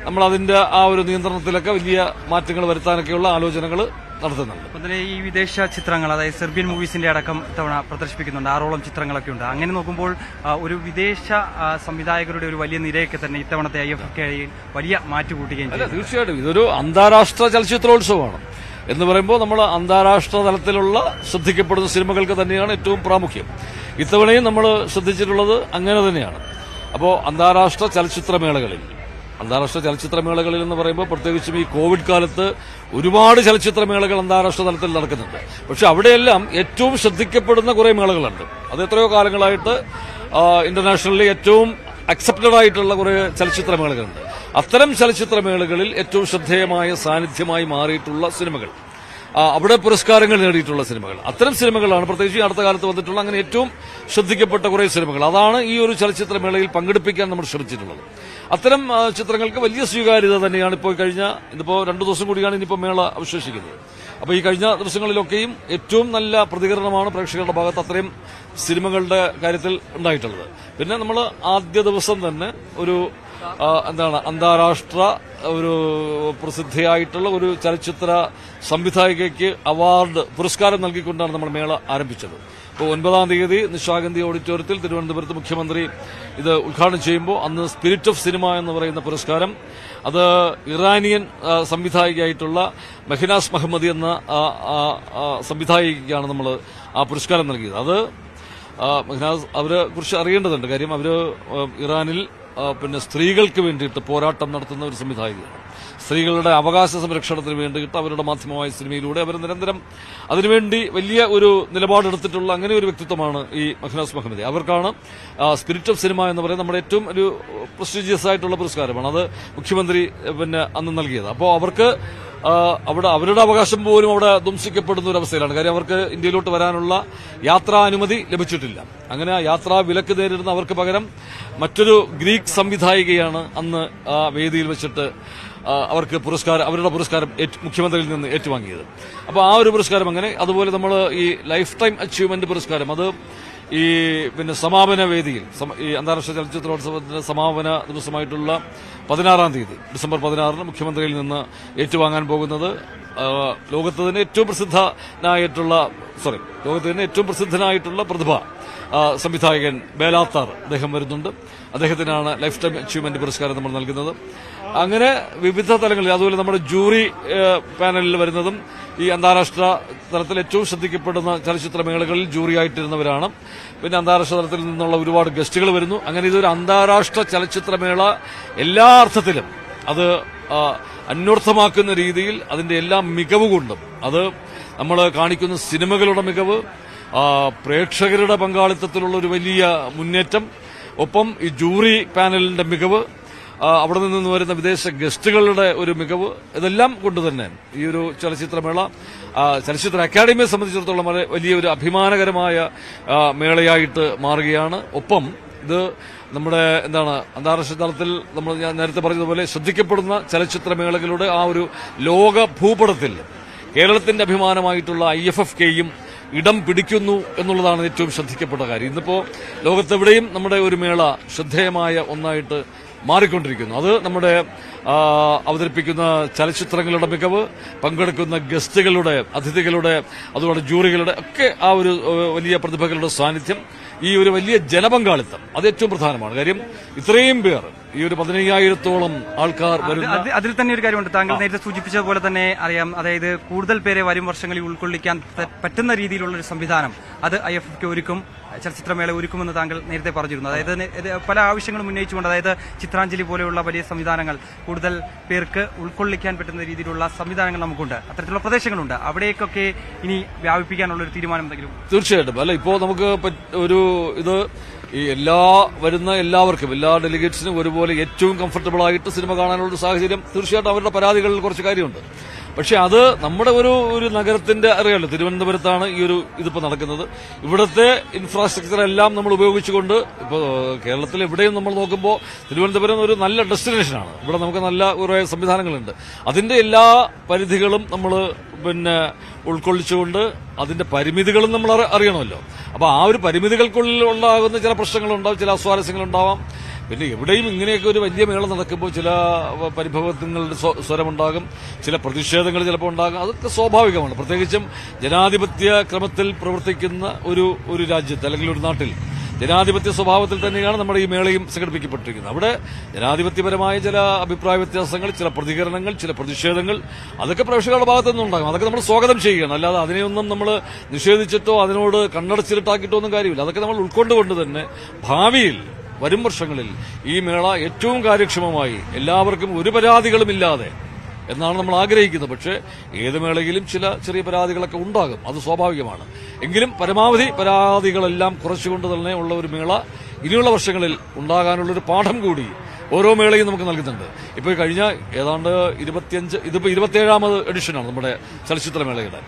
നമ്മൾ അതിന്റെ ആ ഒരു നിയന്ത്രണത്തിലൊക്കെ വലിയ മാറ്റങ്ങൾ വരുത്താനൊക്കെയുള്ള ആലോചനകൾ നടത്തുന്നുണ്ട് ഒപ്പം തന്നെ ഈ വിദേശ ചിത്രങ്ങൾ അതായത് സെർബിയൻ മൂവീസിന്റെ അടക്കം ഇത്തവണ പ്രദർശിപ്പിക്കുന്നുണ്ട് ആറോളം ചിത്രങ്ങളൊക്കെ ഉണ്ട് അങ്ങനെ നോക്കുമ്പോൾ ആ, ഒരു വിദേശ ആ, സംവിധായകരുടെ ഒരു വലിയ നിരയൊക്കെ തന്നെ ഇത്തവണത്തെ ഐ എഫ് കെ വലിയ മാറ്റുകൂട്ടുകയും അല്ല ചെയ്തു തീർച്ചയായിട്ടും ഇതൊരു അന്താരാഷ്ട്ര ചലച്ചിത്രോത്സവമാണ് എന്ന് പറയുമ്പോൾ നമ്മൾ അന്താരാഷ്ട്ര തലത്തിലുള്ള ശ്രദ്ധിക്കപ്പെടുന്ന സിനിമകൾക്ക് തന്നെയാണ് ഏറ്റവും പ്രാമുഖ്യം ഇത്തവണയും നമ്മൾ ശ്രദ്ധിച്ചിട്ടുള്ളത് അങ്ങനെ തന്നെയാണ് അപ്പോൾ അന്താരാഷ്ട്ര ചലച്ചിത്രമേളകളിൽ അന്താരാഷ്ട്ര ചലച്ചിത്രമേളകളിൽ എന്ന് പറയുമ്പോൾ പ്രത്യേകിച്ചും ഈ കോവിഡ് കാലത്ത് ഒരുപാട് ചലച്ചിത്രമേളകൾ അന്താരാഷ്ട്ര തലത്തിൽ നടക്കുന്നുണ്ട് പക്ഷെ അവിടെയെല്ലാം ഏറ്റവും ശ്രദ്ധിക്കപ്പെടുന്ന കുറേ മേളകളുണ്ട് അത് എത്രയോ കാലങ്ങളായിട്ട് ആ, ഇന്റർനാഷണലി ഏറ്റവും അക്സെപ്റ്റഡ് ആയിട്ടുള്ള കുറെ ചലച്ചിത്രമേളകളുണ്ട് അത്തരം ചലച്ചിത്രമേളകളിൽ ഏറ്റവും ശ്രദ്ധേയമായ സാന്നിധ്യമായി മാറിയിട്ടുള്ള സിനിമകൾ ആ, അവിടെ പുരസ്കാരങ്ങൾ നേടിയിട്ടുള്ള സിനിമകൾ അത്തരം സിനിമകളാണ് പ്രത്യേകിച്ച് ഈ അടുത്ത കാലത്ത് വന്നിട്ടുള്ള അങ്ങനെ ഏറ്റവും ശ്രദ്ധിക്കപ്പെട്ട കുറേ സിനിമകൾ അതാണ് ഈ ഒരു ചലച്ചിത്രമേളയിൽ പങ്കെടുപ്പിക്കാൻ നമ്മൾ ശ്രമിച്ചിട്ടുള്ളത് അത്തരം ആ, ചിത്രങ്ങൾക്ക് വലിയ സ്വീകാര്യത തന്നെയാണ് ഇപ്പോൾ കഴിഞ്ഞ ഇതിപ്പോൾ രണ്ടു ദിവസം കൂടിയാണ് ഇനിയിപ്പോൾ മേള അവശേഷിക്കുന്നത് അപ്പോൾ ഈ കഴിഞ്ഞ ദിവസങ്ങളിലൊക്കെയും ഏറ്റവും നല്ല പ്രതികരണമാണ് പ്രേക്ഷകരുടെ ഭാഗത്ത് അത്രയും സിനിമകളുടെ കാര്യത്തിൽ ഉണ്ടായിട്ടുള്ളത് പിന്നെ നമ്മൾ ആദ്യ ദിവസം തന്നെ ഒരു ആ, എന്താണ് അന്താരാഷ്ട്ര ഒരു പ്രസിദ്ധിയായിട്ടുള്ള ഒരു ചലച്ചിത്ര സംവിധായികയ്ക്ക് അവാർഡ് പുരസ്കാരം നൽകിക്കൊണ്ടാണ് നമ്മൾ മേള ആരംഭിച്ചത് ഇപ്പോൾ ഒൻപതാം തീയതി നിശാഗന്ധി ഓഡിറ്റോറിയത്തിൽ തിരുവനന്തപുരത്ത് മുഖ്യമന്ത്രി ഇത് ഉദ്ഘാടനം ചെയ്യുമ്പോൾ അന്ന് സ്പിരിറ്റ് ഓഫ് സിനിമ എന്ന് പറയുന്ന പുരസ്കാരം അത് ഇറാനിയൻ ആ, സംവിധായികയായിട്ടുള്ള മെഹനാസ് മഹമ്മദി എന്ന ആ, ആ, ആ, സംവിധായികയ്ക്കാണ് നമ്മൾ ആ പുരസ്കാരം നൽകിയത് അത് ആ, മെഹനാസ് അവരെ കുറിച്ച് അറിയേണ്ടതുണ്ട് കാര്യം അവര് ആ, ഇറാനിൽ ആ, പിന്നെ സ്ത്രീകൾക്ക് വേണ്ടിയിട്ട് പോരാട്ടം നടത്തുന്ന ഒരു സംവിധായികയാണ് സ്ത്രീകളുടെ അവകാശ സംരക്ഷണത്തിന് വേണ്ടിയിട്ട് അവരുടെ മാധ്യമമായ സിനിമയിലൂടെ അവർ നിരന്തരം അതിനുവേണ്ടി വലിയ ഒരു നിലപാടെടുത്തിട്ടുള്ള അങ്ങനെ ഒരു വ്യക്തിത്വമാണ് ഈ മഹ്നാസ് മുഹമ്മദി അവർക്കാണ് സ്പിരിറ്റ് ഓഫ് സിനിമ എന്ന് പറയുന്നത് നമ്മുടെ ഏറ്റവും ഒരു പ്രസ്റ്റീജിയസ് ആയിട്ടുള്ള പുരസ്കാരമാണ് അത് മുഖ്യമന്ത്രി ഏഹ്, പിന്നെ അന്ന് നൽകിയത് അപ്പോൾ അവർക്ക് ആ, അവിടെ അവരുടെ അവകാശം പോലും അവിടെ ധ്വംസിക്കപ്പെടുന്ന ഒരു അവസ്ഥയിലാണ് കാര്യം അവർക്ക് ഇന്ത്യയിലോട്ട് വരാനുള്ള യാത്രാ അനുമതി ലഭിച്ചിട്ടില്ല അങ്ങനെ ആ യാത്രാ വിലക്ക് നേരിടുന്ന അവർക്ക് പകരം മറ്റൊരു ഗ്രീക്ക് സംവിധായികയാണ് അന്ന് ആ വേദിയിൽ വെച്ചിട്ട് ആ, അവർക്ക് പുരസ്കാരം അവരുടെ പുരസ്കാരം ഏറ്റു- മുഖ്യമന്ത്രിയിൽ നിന്ന് ഏറ്റുവാങ്ങിയത് അപ്പോൾ ആ ഒരു പുരസ്കാരം അങ്ങനെ അതുപോലെ നമ്മൾ ഈ ലൈഫ് ടൈം അച്ചീവ്മെന്റ് പുരസ്കാരം അത് ഈ പിന്നെ സമാപന വേദിയിൽ സമ- ഈ അന്താരാഷ്ട്ര ചലച്ചിത്രോത്സവത്തിന്റെ സമാപന ദിവസമായിട്ടുള്ള പതിനാറാം തീയതി ഡിസംബർ പതിനാറിന് മുഖ്യമന്ത്രിയിൽ നിന്ന് ഏറ്റുവാങ്ങാൻ പോകുന്നത് ആ, ലോകത്ത് തന്നെ ഏറ്റവും പ്രസിദ്ധനായിട്ടുള്ള സോറി ലോകത്ത് തന്നെ ഏറ്റവും പ്രസിദ്ധനായിട്ടുള്ള പ്രതിഭ ആ, സംവിധായകൻ ബേലാത്താർ അദ്ദേഹം വരുന്നുണ്ട് അദ്ദേഹത്തിനാണ് ലൈഫ് ടൈം അച്ചീവ്മെന്റ് പുരസ്കാരം നമ്മൾ നൽകുന്നത് അങ്ങനെ വിവിധ തലങ്ങളിൽ അതുപോലെ നമ്മുടെ ജൂറി ഏഹ്, പാനലിൽ വരുന്നതും ഈ അന്താരാഷ്ട്ര തലത്തിൽ ഏറ്റവും ശ്രദ്ധിക്കപ്പെടുന്ന ചലച്ചിത്ര മേളകളിൽ ജൂറി ആയിട്ടിരുന്നവരാണ് പിന്നെ അന്താരാഷ്ട്ര തലത്തിൽ നിന്നുള്ള ഒരുപാട് ഗസ്റ്റുകൾ വരുന്നു അങ്ങനെ ഇതൊരു അന്താരാഷ്ട്ര ചലച്ചിത്രമേള എല്ലാ അർത്ഥത്തിലും അത് ആ, അന്വർത്ഥമാക്കുന്ന രീതിയിൽ അതിന്റെ എല്ലാ മികവ് കൊണ്ടും അത് നമ്മൾ കാണിക്കുന്ന സിനിമകളുടെ മികവ് ആ, പ്രേക്ഷകരുടെ പങ്കാളിത്തത്തിലുള്ള ഒരു വലിയ മുന്നേറ്റം ഒപ്പം ഈ ജൂറി പാനലിന്റെ മികവ് ആ, അവിടെ നിന്ന് വരുന്ന വിദേശ ഗസ്റ്റുകളുടെ ഒരു മികവ് ഇതെല്ലാം കൊണ്ട് തന്നെ ഈ ഒരു ചലച്ചിത്രമേള ആ, ചലച്ചിത്ര അക്കാദമിയെ സംബന്ധിച്ചിടത്തോളം വളരെ വലിയൊരു അഭിമാനകരമായ ആ, മേളയായിട്ട് മാറുകയാണ് ഒപ്പം ഇത് നമ്മുടെ എന്താണ് അന്താരാഷ്ട്ര തലത്തിൽ നമ്മൾ ഞാൻ നേരത്തെ പറഞ്ഞതുപോലെ ശ്രദ്ധിക്കപ്പെടുന്ന ചലച്ചിത്രമേളകളുടെ ആ ഒരു ലോക ഭൂപടത്തിൽ കേരളത്തിന്റെ അഭിമാനമായിട്ടുള്ള ഐ എഫ് എഫ് കെയും ഇടം പിടിക്കുന്നു എന്നുള്ളതാണ് ഏറ്റവും ശ്രദ്ധിക്കപ്പെട്ട കാര്യം ഇന്നിപ്പോ ലോകത്തെവിടെയും നമ്മുടെ ഒരു മേള ശ്രദ്ധേയമായ ഒന്നായിട്ട് മാറിക്കൊണ്ടിരിക്കുന്നു അത് നമ്മുടെ ആ, അവതരിപ്പിക്കുന്ന ചലച്ചിത്രങ്ങളുടെ മികവ് പങ്കെടുക്കുന്ന ഗസ്റ്റുകളുടെ അതിഥികളുടെ അതുപോലെ ജൂറികളുടെ ഒക്കെ ആ ഒരു ഏഹ്, വലിയ പ്രതിഭകളുടെ സാന്നിധ്യം ഈ ഒരു വലിയ ജനപങ്കാളിത്തം അത് ഏറ്റവും പ്രധാനമാണ് കാര്യം ഇത്രയും പേർ ഈ ഒരു പതിനയ്യായിരത്തോളം ആൾക്കാർ അത് വരുന്ന അത് അതിൽ തന്നെ ഒരു കാര്യമുണ്ട് താങ്കൾ നേരത്തെ സൂചിപ്പിച്ച പോലെ തന്നെ അറിയാം അതായത് കൂടുതൽ പേരെ വരും വർഷങ്ങളിൽ ഉൾക്കൊള്ളിക്കാൻ ത- പറ്റുന്ന രീതിയിലുള്ള ഒരു സംവിധാനം അത് ഐ എഫ് എഫ് ഒരുക്കും ചലച്ചിത്രമേള ഒരുക്കുമെന്ന് താങ്കൾ നേരത്തെ പറഞ്ഞിരുന്നു അതായത് നെ- ഇത് പല ആവശ്യങ്ങളും ഉന്നയിച്ചുകൊണ്ട് അതായത് ചിത്രാഞ്ജലി പോലെയുള്ള വലിയ സംവിധാനങ്ങൾ കൂടുതൽ പേർക്ക് ഉൾക്കൊള്ളിക്കാൻ പറ്റുന്ന രീതിയിലുള്ള സംവിധാനങ്ങൾ നമുക്കുണ്ട് അത്തരത്തിലുള്ള പ്രദേശങ്ങളുണ്ട് അവിടേക്കൊക്കെ ഇനി വ്യാപിപ്പിക്കാനുള്ള ഒരു തീരുമാനം എന്തെങ്കിലും തീർച്ചയായിട്ടും അല്ല ഇപ്പോൾ നമുക്ക് പറ്റ്- ഒരു ഇത് ഈ എല്ലാ വരുന്ന എല്ലാവർക്കും എല്ലാ ഡെലിഗേറ്റ്സിനും ഒരുപോലെ ഏറ്റവും കംഫർട്ടബിൾ ആയിട്ട് സിനിമ കാണാനുള്ള ഒരു സാഹചര്യം തീർച്ചയായിട്ടും അവരുടെ പരാതികളിൽ കുറച്ച് കാര്യമുണ്ട് പക്ഷെ അത് നമ്മുടെ ഒരു ഒരു നഗരത്തിന്റെ അറിയാലോ തിരുവനന്തപുരത്താണ് ഈ ഒരു ഇതിപ്പോ നടക്കുന്നത് ഇവിടുത്തെ ഇൻഫ്രാസ്ട്രക്ചർ എല്ലാം നമ്മൾ ഉപയോഗിച്ചുകൊണ്ട് ഇപ്പോൾ കേരളത്തിൽ എവിടെയും നമ്മൾ നോക്കുമ്പോൾ തിരുവനന്തപുരം ഒരു നല്ല ഡെസ്റ്റിനേഷനാണ് ഇവിടെ നമുക്ക് നല്ല കുറേ സംവിധാനങ്ങളുണ്ട് അതിന്റെ എല്ലാ പരിധികളും നമ്മൾ പിന്നെ ഉൾക്കൊള്ളിച്ചുകൊണ്ട് അതിന്റെ പരിമിതികളും നമ്മൾ അറി- അറിയണമല്ലോ അപ്പൊ ആ ഒരു പരിമിതികൾക്കുള്ളിൽ ഉണ്ടാകുന്ന ചില പ്രശ്നങ്ങളുണ്ടാവും ചില അസ്വാരസ്യങ്ങളുണ്ടാവാം പിന്നെ എവിടെയും ഇങ്ങനെയൊക്കെ ഒരു വലിയ മേള നടക്കുമ്പോൾ ചില പരിഭവങ്ങളുടെ സ്വ- സ്വരമുണ്ടാകും ചില പ്രതിഷേധങ്ങൾ ചിലപ്പോൾ ഉണ്ടാകും അതൊക്കെ സ്വാഭാവികമാണ് പ്രത്യേകിച്ചും ജനാധിപത്യ ക്രമത്തിൽ പ്രവർത്തിക്കുന്ന ഒരു ഒരു രാജ്യത്ത് അല്ലെങ്കിൽ ഒരു നാട്ടിൽ ജനാധിപത്യ സ്വഭാവത്തിൽ തന്നെയാണ് നമ്മുടെ ഈ മേളയും സംഘടിപ്പിക്കപ്പെട്ടിരിക്കുന്നത് അവിടെ ജനാധിപത്യപരമായ ചില അഭിപ്രായ വ്യത്യാസങ്ങൾ ചില പ്രതികരണങ്ങൾ ചില പ്രതിഷേധങ്ങൾ അതൊക്കെ പ്രേക്ഷകരുടെ ഭാഗത്തു നിന്നുണ്ടാകും അതൊക്കെ നമ്മൾ സ്വാഗതം ചെയ്യുകയാണ് അല്ലാതെ അതിനെയൊന്നും നമ്മൾ നിഷേധിച്ചിട്ടോ അതിനോട് കണ്ണടച്ചിട്ടാക്കിയിട്ടോ ഒന്നും കാര്യമില്ല അതൊക്കെ നമ്മൾ ഉൾക്കൊണ്ടുകൊണ്ട് തന്നെ ഭാവിയിൽ വരും വർഷങ്ങളിൽ ഈ മേള ഏറ്റവും കാര്യക്ഷമമായി എല്ലാവർക്കും ഒരു പരാതികളുമില്ലാതെ എന്നാണ് നമ്മൾ ആഗ്രഹിക്കുന്നത് പക്ഷേ ഏത് മേളയിലും ചില ചെറിയ പരാതികളൊക്കെ ഉണ്ടാകും അത് സ്വാഭാവികമാണ് എങ്കിലും പരമാവധി പരാതികളെല്ലാം കുറച്ചുകൊണ്ട് തന്നെ ഉള്ള ഒരു മേള ഇനിയുള്ള വർഷങ്ങളിൽ ഉണ്ടാകാനുള്ള ഒരു പാഠം കൂടി ഓരോ മേളയും നമുക്ക് നൽകുന്നുണ്ട് ഇപ്പോൾ കഴിഞ്ഞ ഏതാണ്ട് ഇരുപത്തിയഞ്ച് ഇതിപ്പോൾ ഇരുപത്തിയേഴാമത് എഡിഷനാണ് നമ്മുടെ ചലച്ചിത്ര മേളയുടെ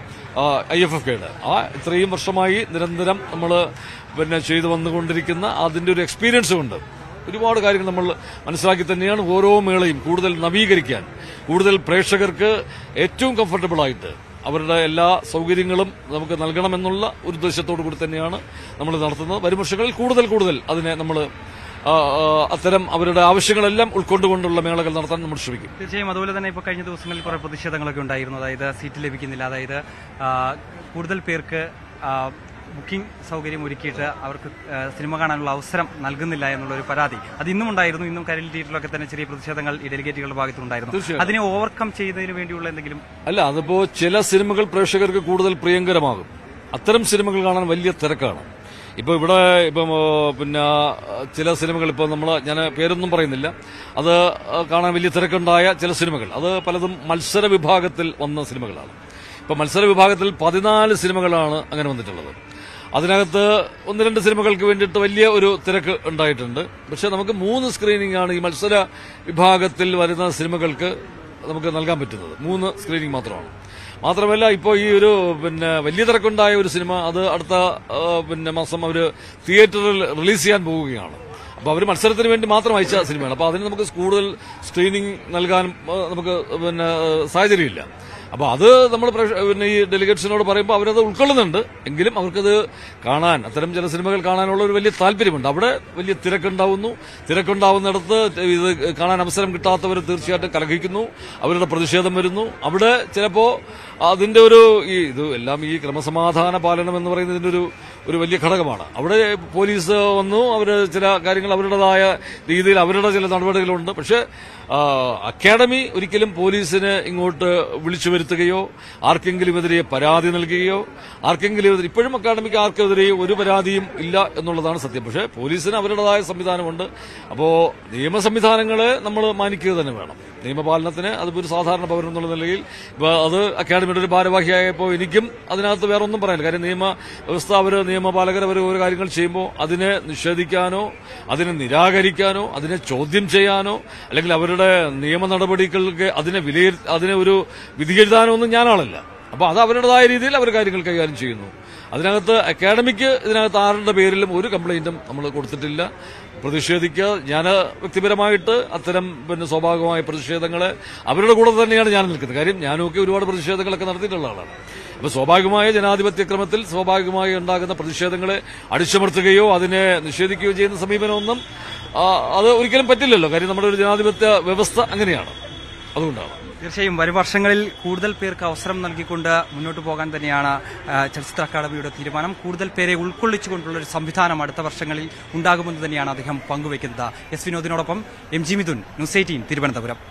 ഐ എഫ് എഫ് കെയുടെ ആ ഇത്രയും വർഷമായി നിരന്തരം നമ്മൾ പിന്നെ ചെയ്തു വന്നുകൊണ്ടിരിക്കുന്ന അതിന്റെ ഒരു എക്സ്പീരിയൻസ് കൊണ്ട് ഒരുപാട് കാര്യങ്ങൾ നമ്മൾ മനസ്സിലാക്കി തന്നെയാണ് ഓരോ മേളയും കൂടുതൽ നവീകരിക്കാൻ കൂടുതൽ പ്രേക്ഷകർക്ക് ഏറ്റവും കംഫർട്ടബിൾ ആയിട്ട് അവരുടെ എല്ലാ സൗകര്യങ്ങളും നമുക്ക് നൽകണമെന്നുള്ള ഒരു ഉദ്ദേശത്തോടു കൂടി തന്നെയാണ് നമ്മൾ നടത്തുന്നത് വരും വർഷങ്ങളിൽ കൂടുതൽ കൂടുതൽ അതിനെ നമ്മൾ ആ, ആ, അത്തരം അവരുടെ ആവശ്യങ്ങളെല്ലാം ഉൾക്കൊണ്ടുകൊണ്ടുള്ള മേളകൾ നടത്താൻ നമ്മൾ ശ്രമിക്കും തീർച്ചയായും അതുപോലെ തന്നെ ഇപ്പോൾ കഴിഞ്ഞ ദിവസങ്ങളിൽ കുറെ പ്രതിഷേധങ്ങളൊക്കെ ഉണ്ടായിരുന്നു അതായത് സീറ്റ് ലഭിക്കുന്നില്ല അതായത് ആ, കൂടുതൽ പേർക്ക് ആ, ബുക്കിംഗ് സൗകര്യം ഒരുക്കിയിട്ട് അവർക്ക് ആ, സിനിമ കാണാനുള്ള അവസരം നൽകുന്നില്ല എന്നുള്ള ഒരു പരാതി അത് ഇന്നും ഉണ്ടായിരുന്നു ഇന്നും കരൽ തിയേറ്ററിലൊക്കെ തന്നെ ചെറിയ പ്രതിഷേധങ്ങൾ ഈ ഡെലിഗേറ്റുകളുടെ ഭാഗത്തുണ്ടായിരുന്നു തീർച്ചയായും. അതിനെ ഓവർകം ചെയ്യുന്നതിന് വേണ്ടിയുള്ള എന്തെങ്കിലും അല്ല അതിപ്പോ ചില സിനിമകൾ പ്രേക്ഷകർക്ക് കൂടുതൽ പ്രിയങ്കരമാകും അത്തരം സിനിമകൾ കാണാൻ വലിയ തിരക്കാണ് ഇപ്പൊ ഇവിടെ ഇപ്പം ആ, പിന്നെ ആ, ചില സിനിമകൾ ഇപ്പോൾ നമ്മൾ ഞാൻ പേരൊന്നും പറയുന്നില്ല അത് ആ, കാണാൻ വലിയ തിരക്കുണ്ടായ ചില സിനിമകൾ അത് പലതും മത്സര വിഭാഗത്തിൽ വന്ന സിനിമകളാണ് ഇപ്പൊ മത്സര വിഭാഗത്തിൽ പതിനാല് സിനിമകളാണ് അങ്ങനെ വന്നിട്ടുള്ളത് അതിനകത്ത് ഒന്ന് രണ്ട് സിനിമകൾക്ക് വേണ്ടിയിട്ട് വലിയ ഒരു തിരക്ക് ഉണ്ടായിട്ടുണ്ട് പക്ഷെ നമുക്ക് മൂന്ന് സ്ക്രീനിംഗ് ആണ് ഈ മത്സര വിഭാഗത്തിൽ വരുന്ന സിനിമകൾക്ക് നമുക്ക് നൽകാൻ പറ്റുന്നത് മൂന്ന് സ്ക്രീനിംഗ് മാത്രമാണ് മാത്രമല്ല ഇപ്പോൾ ഈ ഒരു പിന്നെ വലിയ തിരക്കുണ്ടായ ഒരു സിനിമ അത് അടുത്ത ആ, പിന്നെ മാസം അവർ തിയേറ്ററിൽ റിലീസ് ചെയ്യാൻ പോവുകയാണ് അപ്പോൾ അവർ മത്സരത്തിന് വേണ്ടി മാത്രം അയച്ച സിനിമയാണ് അപ്പോൾ അതിന് നമുക്ക് കൂടുതൽ സ്ക്രീനിങ് നൽകാനും ആ, നമുക്ക് പിന്നെ സാഹചര്യമില്ല അപ്പോൾ അത് നമ്മൾ പ്രേക്ഷ- പിന്നെ ഈ ഡെലിഗേറ്റ്സിനോട് പറയുമ്പോൾ അവരത് ഉൾക്കൊള്ളുന്നുണ്ട് എങ്കിലും അവർക്കത് കാണാൻ അത്തരം ചില സിനിമകൾ കാണാനുള്ള ഒരു വലിയ താല്പര്യമുണ്ട് അവിടെ വലിയ തിരക്കുണ്ടാവുന്നു തിരക്കുണ്ടാവുന്നിടത്ത് ഇത് കാണാൻ അവസരം കിട്ടാത്തവർ തീർച്ചയായിട്ടും കലഹിക്കുന്നു അവരുടെ പ്രതിഷേധം വരുന്നു അവിടെ ചിലപ്പോൾ അതിന്റെ ഒരു ഈ ഇത് എല്ലാം ഈ ക്രമസമാധാന പാലനം എന്ന് പറയുന്നതിന്റെ ഒരു ഒരു വലിയ ഘടകമാണ് അവിടെ പോലീസ് വന്നു അവർ ചില കാര്യങ്ങൾ അവരുടേതായ രീതിയിൽ അവരുടെ ചില നടപടികളുണ്ട് പക്ഷേ ആ, അക്കാഡമി ഒരിക്കലും പോലീസിന് ഇങ്ങോട്ട് വിളിച്ചു വരുത്തുകയോ ആർക്കെങ്കിലും എതിരെ പരാതി നൽകുകയോ ആർക്കെങ്കിലും എതിരെ ഇപ്പോഴും അക്കാഡമിക്ക് ആർക്കെതിരെയും ഒരു പരാതിയും ഇല്ല എന്നുള്ളതാണ് സത്യം പക്ഷേ പോലീസിന് അവരുടേതായ സംവിധാനമുണ്ട് അപ്പോൾ നിയമ സംവിധാനങ്ങളെ നമ്മൾ മാനിക്കുക തന്നെ വേണം നിയമപാലനത്തിന് അതിപ്പോൾ ഒരു സാധാരണ പൗരൻ എന്നുള്ള നിലയിൽ ഇപ്പോൾ അത് അക്കാഡമിയുടെ ഒരു ഭാരവാഹിയായപ്പോൾ എനിക്കും അതിനകത്ത് വേറെ ഒന്നും പറയാനില്ല കാര്യം നിയമ വ്യവസ്ഥ അവർ നിയമപാലകർ അവർ ഓരോ കാര്യങ്ങൾ ചെയ്യുമ്പോൾ അതിനെ നിഷേധിക്കാനോ അതിനെ നിരാകരിക്കാനോ അതിനെ ചോദ്യം ചെയ്യാനോ അല്ലെങ്കിൽ അവരുടെ നിയമ നടപടികൾക്ക് അതിനെ വിലയിരു അതിനെ ഒരു വിധിയെഴുതാനോ ഒന്നും ഞാനാളല്ല അപ്പോൾ അത് അവരുടേതായ രീതിയിൽ അവർ കാര്യങ്ങൾ കൈകാര്യം ചെയ്യുന്നു അതിനകത്ത് അക്കാഡമിക്ക് ഇതിനകത്ത് ആരുടെ പേരിലും ഒരു കംപ്ലൈന്റും നമ്മൾ കൊടുത്തിട്ടില്ല പ്രതിഷേധിക്കുക ഞാൻ വ്യക്തിപരമായിട്ട് അത്തരം പിന്നെ സ്വാഭാവികമായ പ്രതിഷേധങ്ങളെ അവരുടെ കൂടെ തന്നെയാണ് ഞാൻ നിൽക്കുന്നത് കാര്യം ഞാനൊക്കെ ഒരുപാട് പ്രതിഷേധങ്ങളൊക്കെ നടത്തിയിട്ടുള്ള ആളാണ് അപ്പോൾ സ്വാഭാവികമായ ജനാധിപത്യ ക്രമത്തിൽ സ്വാഭാവികമായി ഉണ്ടാകുന്ന പ്രതിഷേധങ്ങളെ അടിച്ചമർത്തുകയോ അതിനെ നിഷേധിക്കുകയോ ചെയ്യുന്ന സമീപനമൊന്നും ആ, അത് ഒരിക്കലും പറ്റില്ലല്ലോ കാര്യം നമ്മുടെ ഒരു ജനാധിപത്യ വ്യവസ്ഥ അങ്ങനെയാണ് അതുകൊണ്ടാണ് തീർച്ചയായും വരും വർഷങ്ങളിൽ കൂടുതൽ പേർക്ക് അവസരം നൽകിക്കൊണ്ട് മുന്നോട്ട് പോകാൻ തന്നെയാണ് ആ, ചലച്ചിത്ര അക്കാദമിയുടെ തീരുമാനം കൂടുതൽ പേരെ ഉൾക്കൊള്ളിച്ചുകൊണ്ടുള്ള ഒരു സംവിധാനം അടുത്ത വർഷങ്ങളിൽ ഉണ്ടാകുമെന്ന് തന്നെയാണ് അദ്ദേഹം പങ്കുവയ്ക്കുന്നത് എസ് വിനോദിനോടൊപ്പം M G Mithun news eighteen Thiruvananthapuram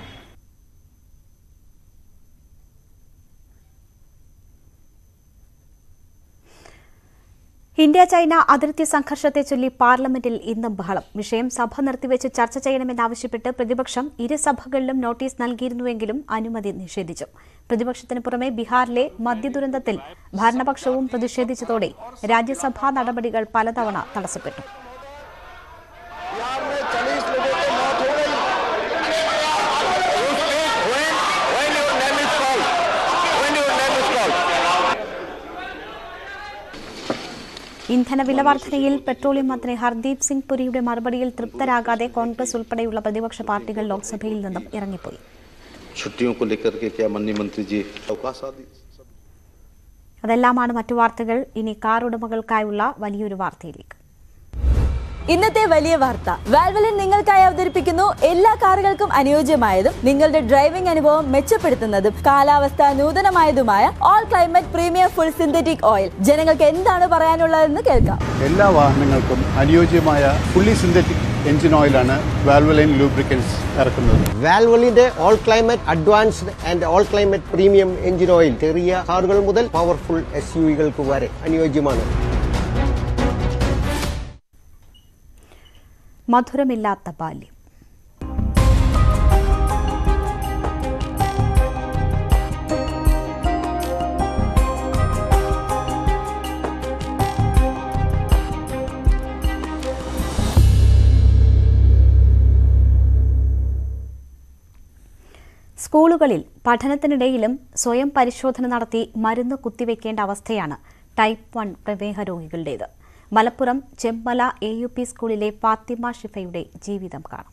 India China അതിർത്തി സംഘർഷത്തെ ചൊല്ലി പാർലമെന്റിൽ ഇന്നും ബഹളം വിഷയം സഭ നിർത്തിവെച്ച് ചർച്ച ചെയ്യണമെന്നാവശ്യപ്പെട്ട് പ്രതിപക്ഷം ഇരു സഭകളിലും നോട്ടീസ് നൽകിയിരുന്നുവെങ്കിലും അനുമതി നിഷേധിച്ചു പ്രതിപക്ഷത്തിന് പുറമെ ബീഹാറിലെ മദ്യദുരന്തത്തിൽ ഭരണപക്ഷവും പ്രതിഷേധിച്ചതോടെ രാജ്യസഭാ നടപടികൾ പലതവണ തടസ്സപ്പെട്ടു ഇന്ധന വില വർധനയിൽ പെട്രോളിയം മന്ത്രി ഹർദീപ് സിംഗ് പുരിയുടെ മറുപടിയിൽ തൃപ്തരാകാതെ കോൺഗ്രസ് ഉൾപ്പെടെയുള്ള പ്രതിപക്ഷ പാർട്ടികൾ ലോക്സഭയിൽ നിന്നും ഇറങ്ങിപ്പോയി छुट्टियों को लेकर के क्या माननीय मंत्री जी अवकाश आदि അതെല്ലാമാണ് മറ്റു വാർത്തകൾ ഇനി കാർ ഉടമകൾക്കായുള്ള വലിയൊരു വാർത്തയിലേക്ക് ഇന്നത്തെ വലിയ വാർത്ത വാൽവലിൻ നിങ്ങൾക്കായി അവതരിപ്പിക്കുന്നു എല്ലാ കാറുകൾക്കും അനുയോജ്യമായതും നിങ്ങളുടെ ഡ്രൈവിംഗ് അനുഭവം മെച്ചപ്പെടുത്തുന്നതും കാലാവസ്ഥ നൂതനമായതുമായ all climate premium full synthetic oil ജനങ്ങൾക്ക് എന്താണ് പറയാനുള്ളതെന്ന് കേൾക്കാം എല്ലാ വാഹനങ്ങൾക്കും അനുയോജ്യമായ ഫുള്ളി സിന്തറ്റിക് എഞ്ചിൻ ഓയിലാണ് വാൽവലൈൻ ലൂബ്രിക്കൻസ് ഇറക്കുന്നത് വാൽവലിന്റെ all climate advanced and all climate premium engine oil ചെറിയ കാറുകൾ മുതൽ പവർഫുൾ എസ് യുവികൾക്ക് വരെ അനുയോജ്യമാണ് മധുരമില്ലാത്ത ബാല്യം സ്കൂളുകളിൽ പഠനത്തിനിടയിലും സ്വയം പരിശോധന നടത്തി മരുന്ന് കുത്തിവെക്കേണ്ട അവസ്ഥയാണ് ടൈപ്പ് വൺ പ്രമേഹ രോഗികളുടേത് Malappuram Chemmala A U P സ്കൂളിലെ ഫാത്തിമ ഷിഫയുടെ ജീവിതം കാണാം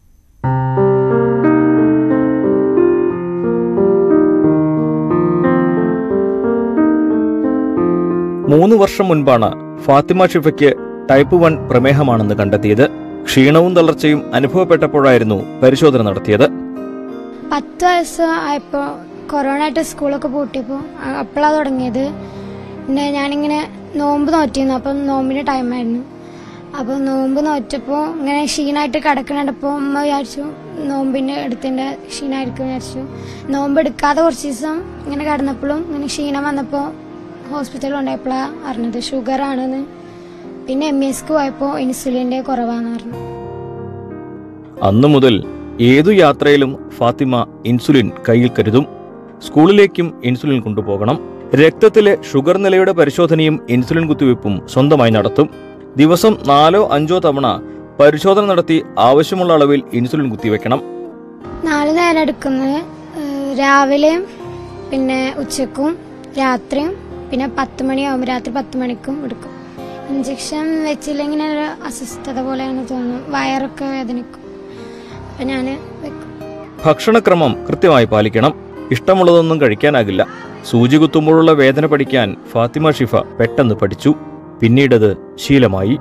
മൂന്ന് വർഷം മുൻപാണ് ഫാത്തിമ ഷിഫയ്ക്ക് ടൈപ്പ് വൺ പ്രമേഹമാണെന്ന് കണ്ടെത്തിയത് ക്ഷീണവും തളർച്ചയും അനുഭവപ്പെട്ടപ്പോഴായിരുന്നു പരിശോധന നടത്തിയത് പത്ത് വയസ്സ് ആയപ്പോൾ കൊറോണ ആയിട്ട് സ്കൂളൊക്കെ പൂട്ടിയപ്പോൾ അപ്പോഴാണ് തുടങ്ങിയത് പിന്നെ ഞാനിങ്ങനെ നോമ്പ് നോറ്റിരുന്നു അപ്പം നോമ്പിൻ്റെ ടൈമായിരുന്നു അപ്പോൾ നോമ്പ് നോറ്റപ്പോൾ ഇങ്ങനെ ക്ഷീണമായിട്ട് കിടക്കണപ്പോൾ ഉമ്മ വിചാരിച്ചു നോമ്പിൻ്റെ എടുത്തിൻ്റെ ക്ഷീണമായിരിക്കും വിചാരിച്ചു നോമ്പ് എടുക്കാതെ കുറച്ച് ദിവസം ഇങ്ങനെ കിടന്നപ്പോഴും ഇങ്ങനെ ക്ഷീണം വന്നപ്പോൾ ഹോസ്പിറ്റലിൽ കൊണ്ടുപോയപ്പോഴാണ് അറിഞ്ഞത് ഷുഗർ ആണെന്ന് പിന്നെ എം എസ്ക്ക് പോയപ്പോൾ ഇൻസുലിൻ്റെ കുറവാന്ന് പറഞ്ഞു അന്നു മുതൽ ഏതു യാത്രയിലും ഫാത്തിമ ഇൻസുലിൻ കയ്യിൽ കരുതും സ്കൂളിലേക്കും ഇൻസുലിൻ കൊണ്ടുപോകണം രക്തത്തിലെ ഷുഗർ നിലയുടെ പരിശോധനയും ഇൻസുലിൻ കുത്തിവയ്പ്പും സ്വന്തമായി നടത്തും ദിവസം നാലോ അഞ്ചോ തവണ പരിശോധന നടത്തി ആവശ്യമുള്ള അളവിൽ ഇൻസുലിൻ കുത്തിവെക്കണം നാല് നേരം എടുക്കുന്നത് ഏഹ്, രാവിലെയും പിന്നെ ഉച്ചക്കും രാത്രിയും പിന്നെ പത്ത് മണിയാവുമ്പോൾ രാത്രി പത്ത് മണിക്കും എടുക്കും ഇഞ്ചക്ഷൻ വെച്ചില്ലെങ്കിൽ ഒരു അസ്വസ്ഥത പോലെയാണ് തോന്നുന്നു വയറൊക്കെ വേദനിക്കും അപ്പം ഞാൻ വെക്കും ഭക്ഷണക്രമം കൃത്യമായി പാലിക്കണം ഇഷ്ടമുള്ളതൊന്നും കഴിക്കാനാകില്ല സൂചി കുത്തുമ്പോഴുള്ള വേദന പഠിക്കാൻ ഫാത്തിമ ഷിഫ പെട്ടെന്ന് പഠിച്ചു പിന്നീടത് ശീലമായി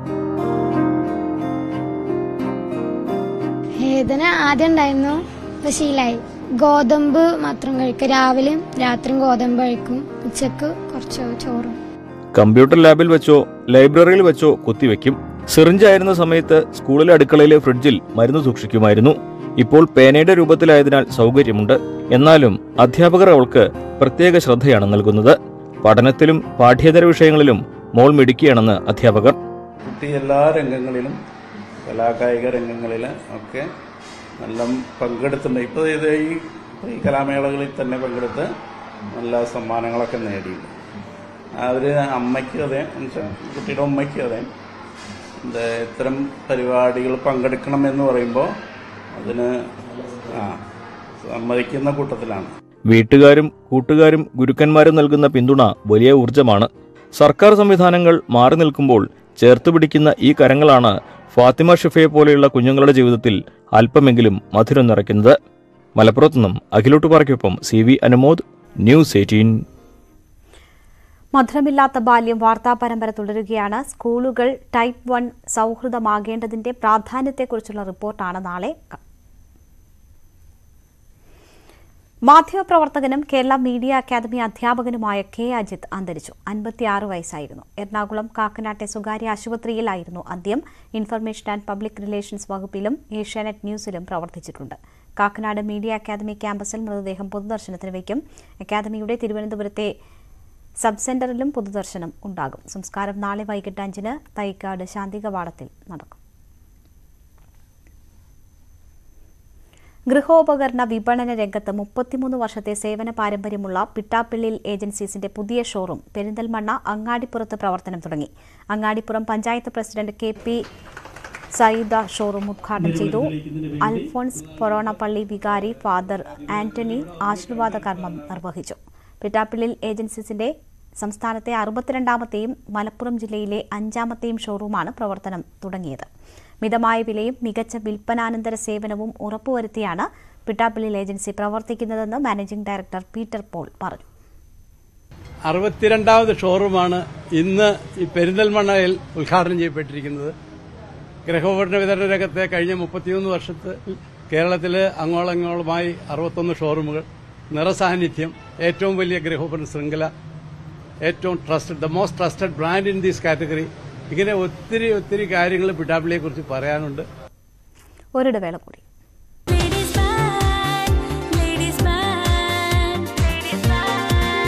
വേദന ആദ്യം ഉണ്ടായിരുന്നു ഇപ്പൊ ശീലായി ഗോതമ്പ് മാത്രം കഴിക്കും രാവിലെയും രാത്രിയും ഗോതമ്പ് കഴിക്കും ഉച്ചക്ക് കുറച്ച് ചോറും കമ്പ്യൂട്ടർ ലാബിൽ വെച്ചോ ലൈബ്രറിയിൽ വെച്ചോ കുത്തിവെക്കും സിറിഞ്ചായിരുന്ന സമയത്ത് സ്കൂളിലെ അടുക്കളയിലെ ഫ്രിഡ്ജിൽ മരുന്ന് സൂക്ഷിക്കുമായിരുന്നു ഇപ്പോൾ പേനയുടെ രൂപത്തിലായതിനാൽ സൗകര്യമുണ്ട് എന്നാലും അധ്യാപകർ അവൾക്ക് പ്രത്യേക ശ്രദ്ധയാണ് നൽകുന്നത് പഠനത്തിലും പാഠ്യേതര വിഷയങ്ങളിലും മോൾ മിടുക്കിയാണെന്ന് അധ്യാപകർ കുട്ടി എല്ലാ രംഗങ്ങളിലും കലാകായിക രംഗങ്ങളിൽ ഒക്കെ നല്ല പങ്കെടുത്തിട്ടുണ്ട് ഇപ്പോൾ ഇത് ഈ ഈ കലാമേളകളിൽ തന്നെ പങ്കെടുത്ത് നല്ല സമ്മാനങ്ങളൊക്കെ നേടിയിട്ടുണ്ട് അവർ അമ്മയ്ക്ക് അതെ എന്നുവെച്ചാൽ കുട്ടിയുടെ ഉമ്മയ്ക്ക് അതെ എന്താ ഇത്തരം പരിപാടികൾ പങ്കെടുക്കണം എന്ന് പറയുമ്പോൾ അതിന് ആ സമ്മതിക്കുന്ന കൂട്ടത്തിലാണ് വീട്ടുകാരും കൂട്ടുകാരും ഗുരുക്കന്മാരും നൽകുന്ന പിന്തുണ വലിയ ഊർജമാണ് സർക്കാർ സംവിധാനങ്ങൾ മാറി നിൽക്കുമ്പോൾ ചേർത്ത് പിടിക്കുന്ന ഈ കരങ്ങളാണ് ഫാത്തിമ ഷിഫയെ പോലെയുള്ള കുഞ്ഞുങ്ങളുടെ ജീവിതത്തിൽ അല്പമെങ്കിലും മധുരം നിറയ്ക്കുന്നത് മലപ്പുറത്തു നിന്നും അഖിലോട്ടുപാറയ്ക്കൊപ്പം C V Anumod news eighteen മധുരമില്ലാത്ത ബാല്യം വാർത്താ പരമ്പര തുടരുകയാണ് സ്കൂളുകൾ ടൈപ്പ് വൺ സൗഹൃദമാകേണ്ടതിന്റെ പ്രാധാന്യത്തെക്കുറിച്ചുള്ള റിപ്പോർട്ടാണ് നാളെ മാധ്യമപ്രവർത്തകനും കേരള മീഡിയ അക്കാദമി അധ്യാപകനുമായ കെ അജിത് അന്തരിച്ചു അൻപത്തിയാറ് വയസ്സായിരുന്നു എറണാകുളം കാക്കനാട്ടെ സ്വകാര്യ ആശുപത്രിയിലായിരുന്നു അന്ത്യം ഇൻഫർമേഷൻ ആൻഡ് പബ്ലിക് റിലേഷൻസ് വകുപ്പിലും ഏഷ്യാനെറ്റ് ന്യൂസിലും പ്രവർത്തിച്ചിട്ടുണ്ട് കാക്കനാട് മീഡിയ അക്കാദമി ക്യാമ്പസിൽ മൃതദേഹം പൊതുദർശനത്തിന് വയ്ക്കും അക്കാദമിയുടെ തിരുവനന്തപുരത്തെ സബ് സെന്ററിലും പൊതുദർശനം ഉണ്ടാകും സംസ്കാരം നാളെ വൈകിട്ട് അഞ്ചിന് തൈക്കാട് ശാന്തികവാടത്തിൽ നടക്കും ഗൃഹോപകരണ വിപണന രംഗത്ത് മുപ്പത്തിമൂന്ന് വർഷത്തെ സേവന പാരമ്പര്യമുള്ള പിട്ടാപ്പിള്ളിൽ ഏജൻസീസിന്റെ പുതിയ ഷോറൂം പെരിന്തൽമണ്ണ അങ്ങാടിപ്പുറത്ത് പ്രവർത്തനം തുടങ്ങി Angadippuram panchayat president K P Sayyida showroom ഉദ്ഘാടനം ചെയ്തു അൽഫോൺസ് പൊറോണപ്പള്ളി വികാരി ഫാദർ ആന്റണി ആശീർവാദ കർമ്മം നിർവഹിച്ചു പിട്ടാപ്പിള്ളിൽ ഏജൻസീസിന്റെ സംസ്ഥാനത്തെ അറുപത്തിരണ്ടാമത്തെയും മലപ്പുറം ജില്ലയിലെ അഞ്ചാമത്തെയും ഷോറൂമാണ് പ്രവർത്തനം തുടങ്ങിയത് മിതമായ വിലയും മികച്ച വിൽപ്പനാനന്തര സേവനവും ഉറപ്പുവരുത്തിയാണ് പിട്ടാപ്പിള്ളിൽ ഏജൻസി പ്രവർത്തിക്കുന്നതെന്ന് മാനേജിംഗ് ഡയറക്ടർ പീറ്റർ പോൾ പറഞ്ഞു അറുപത്തിരണ്ടാമത് ഷോറൂമാണ് ഇന്ന് ഈ പെരിന്തൽമണ്ണയിൽ ഉദ്ഘാടനം ചെയ്യപ്പെട്ടിരിക്കുന്നത് ഗൃഹോപകരണ വിതരണ രംഗത്തെ കഴിഞ്ഞ മുപ്പത്തിയൊന്ന് വർഷത്തിൽ കേരളത്തിൽ അങ്ങോളങ്ങോളമായി അറുപത്തൊന്ന് ഷോറൂമുകൾ നിറസാന്നിധ്യം ഏറ്റവും വലിയ ഗൃഹോപകരണ ശൃംഖല ഏറ്റവും trusted the most trusted brand in these category ഇങ്ങനെ ഒത്തിരി ഒത്തിരി കാര്യങ്ങൾ പിടാപ്പിളിയെ കുറിച്ച് പറയാനുണ്ട് ഒരിടവേള കൂടി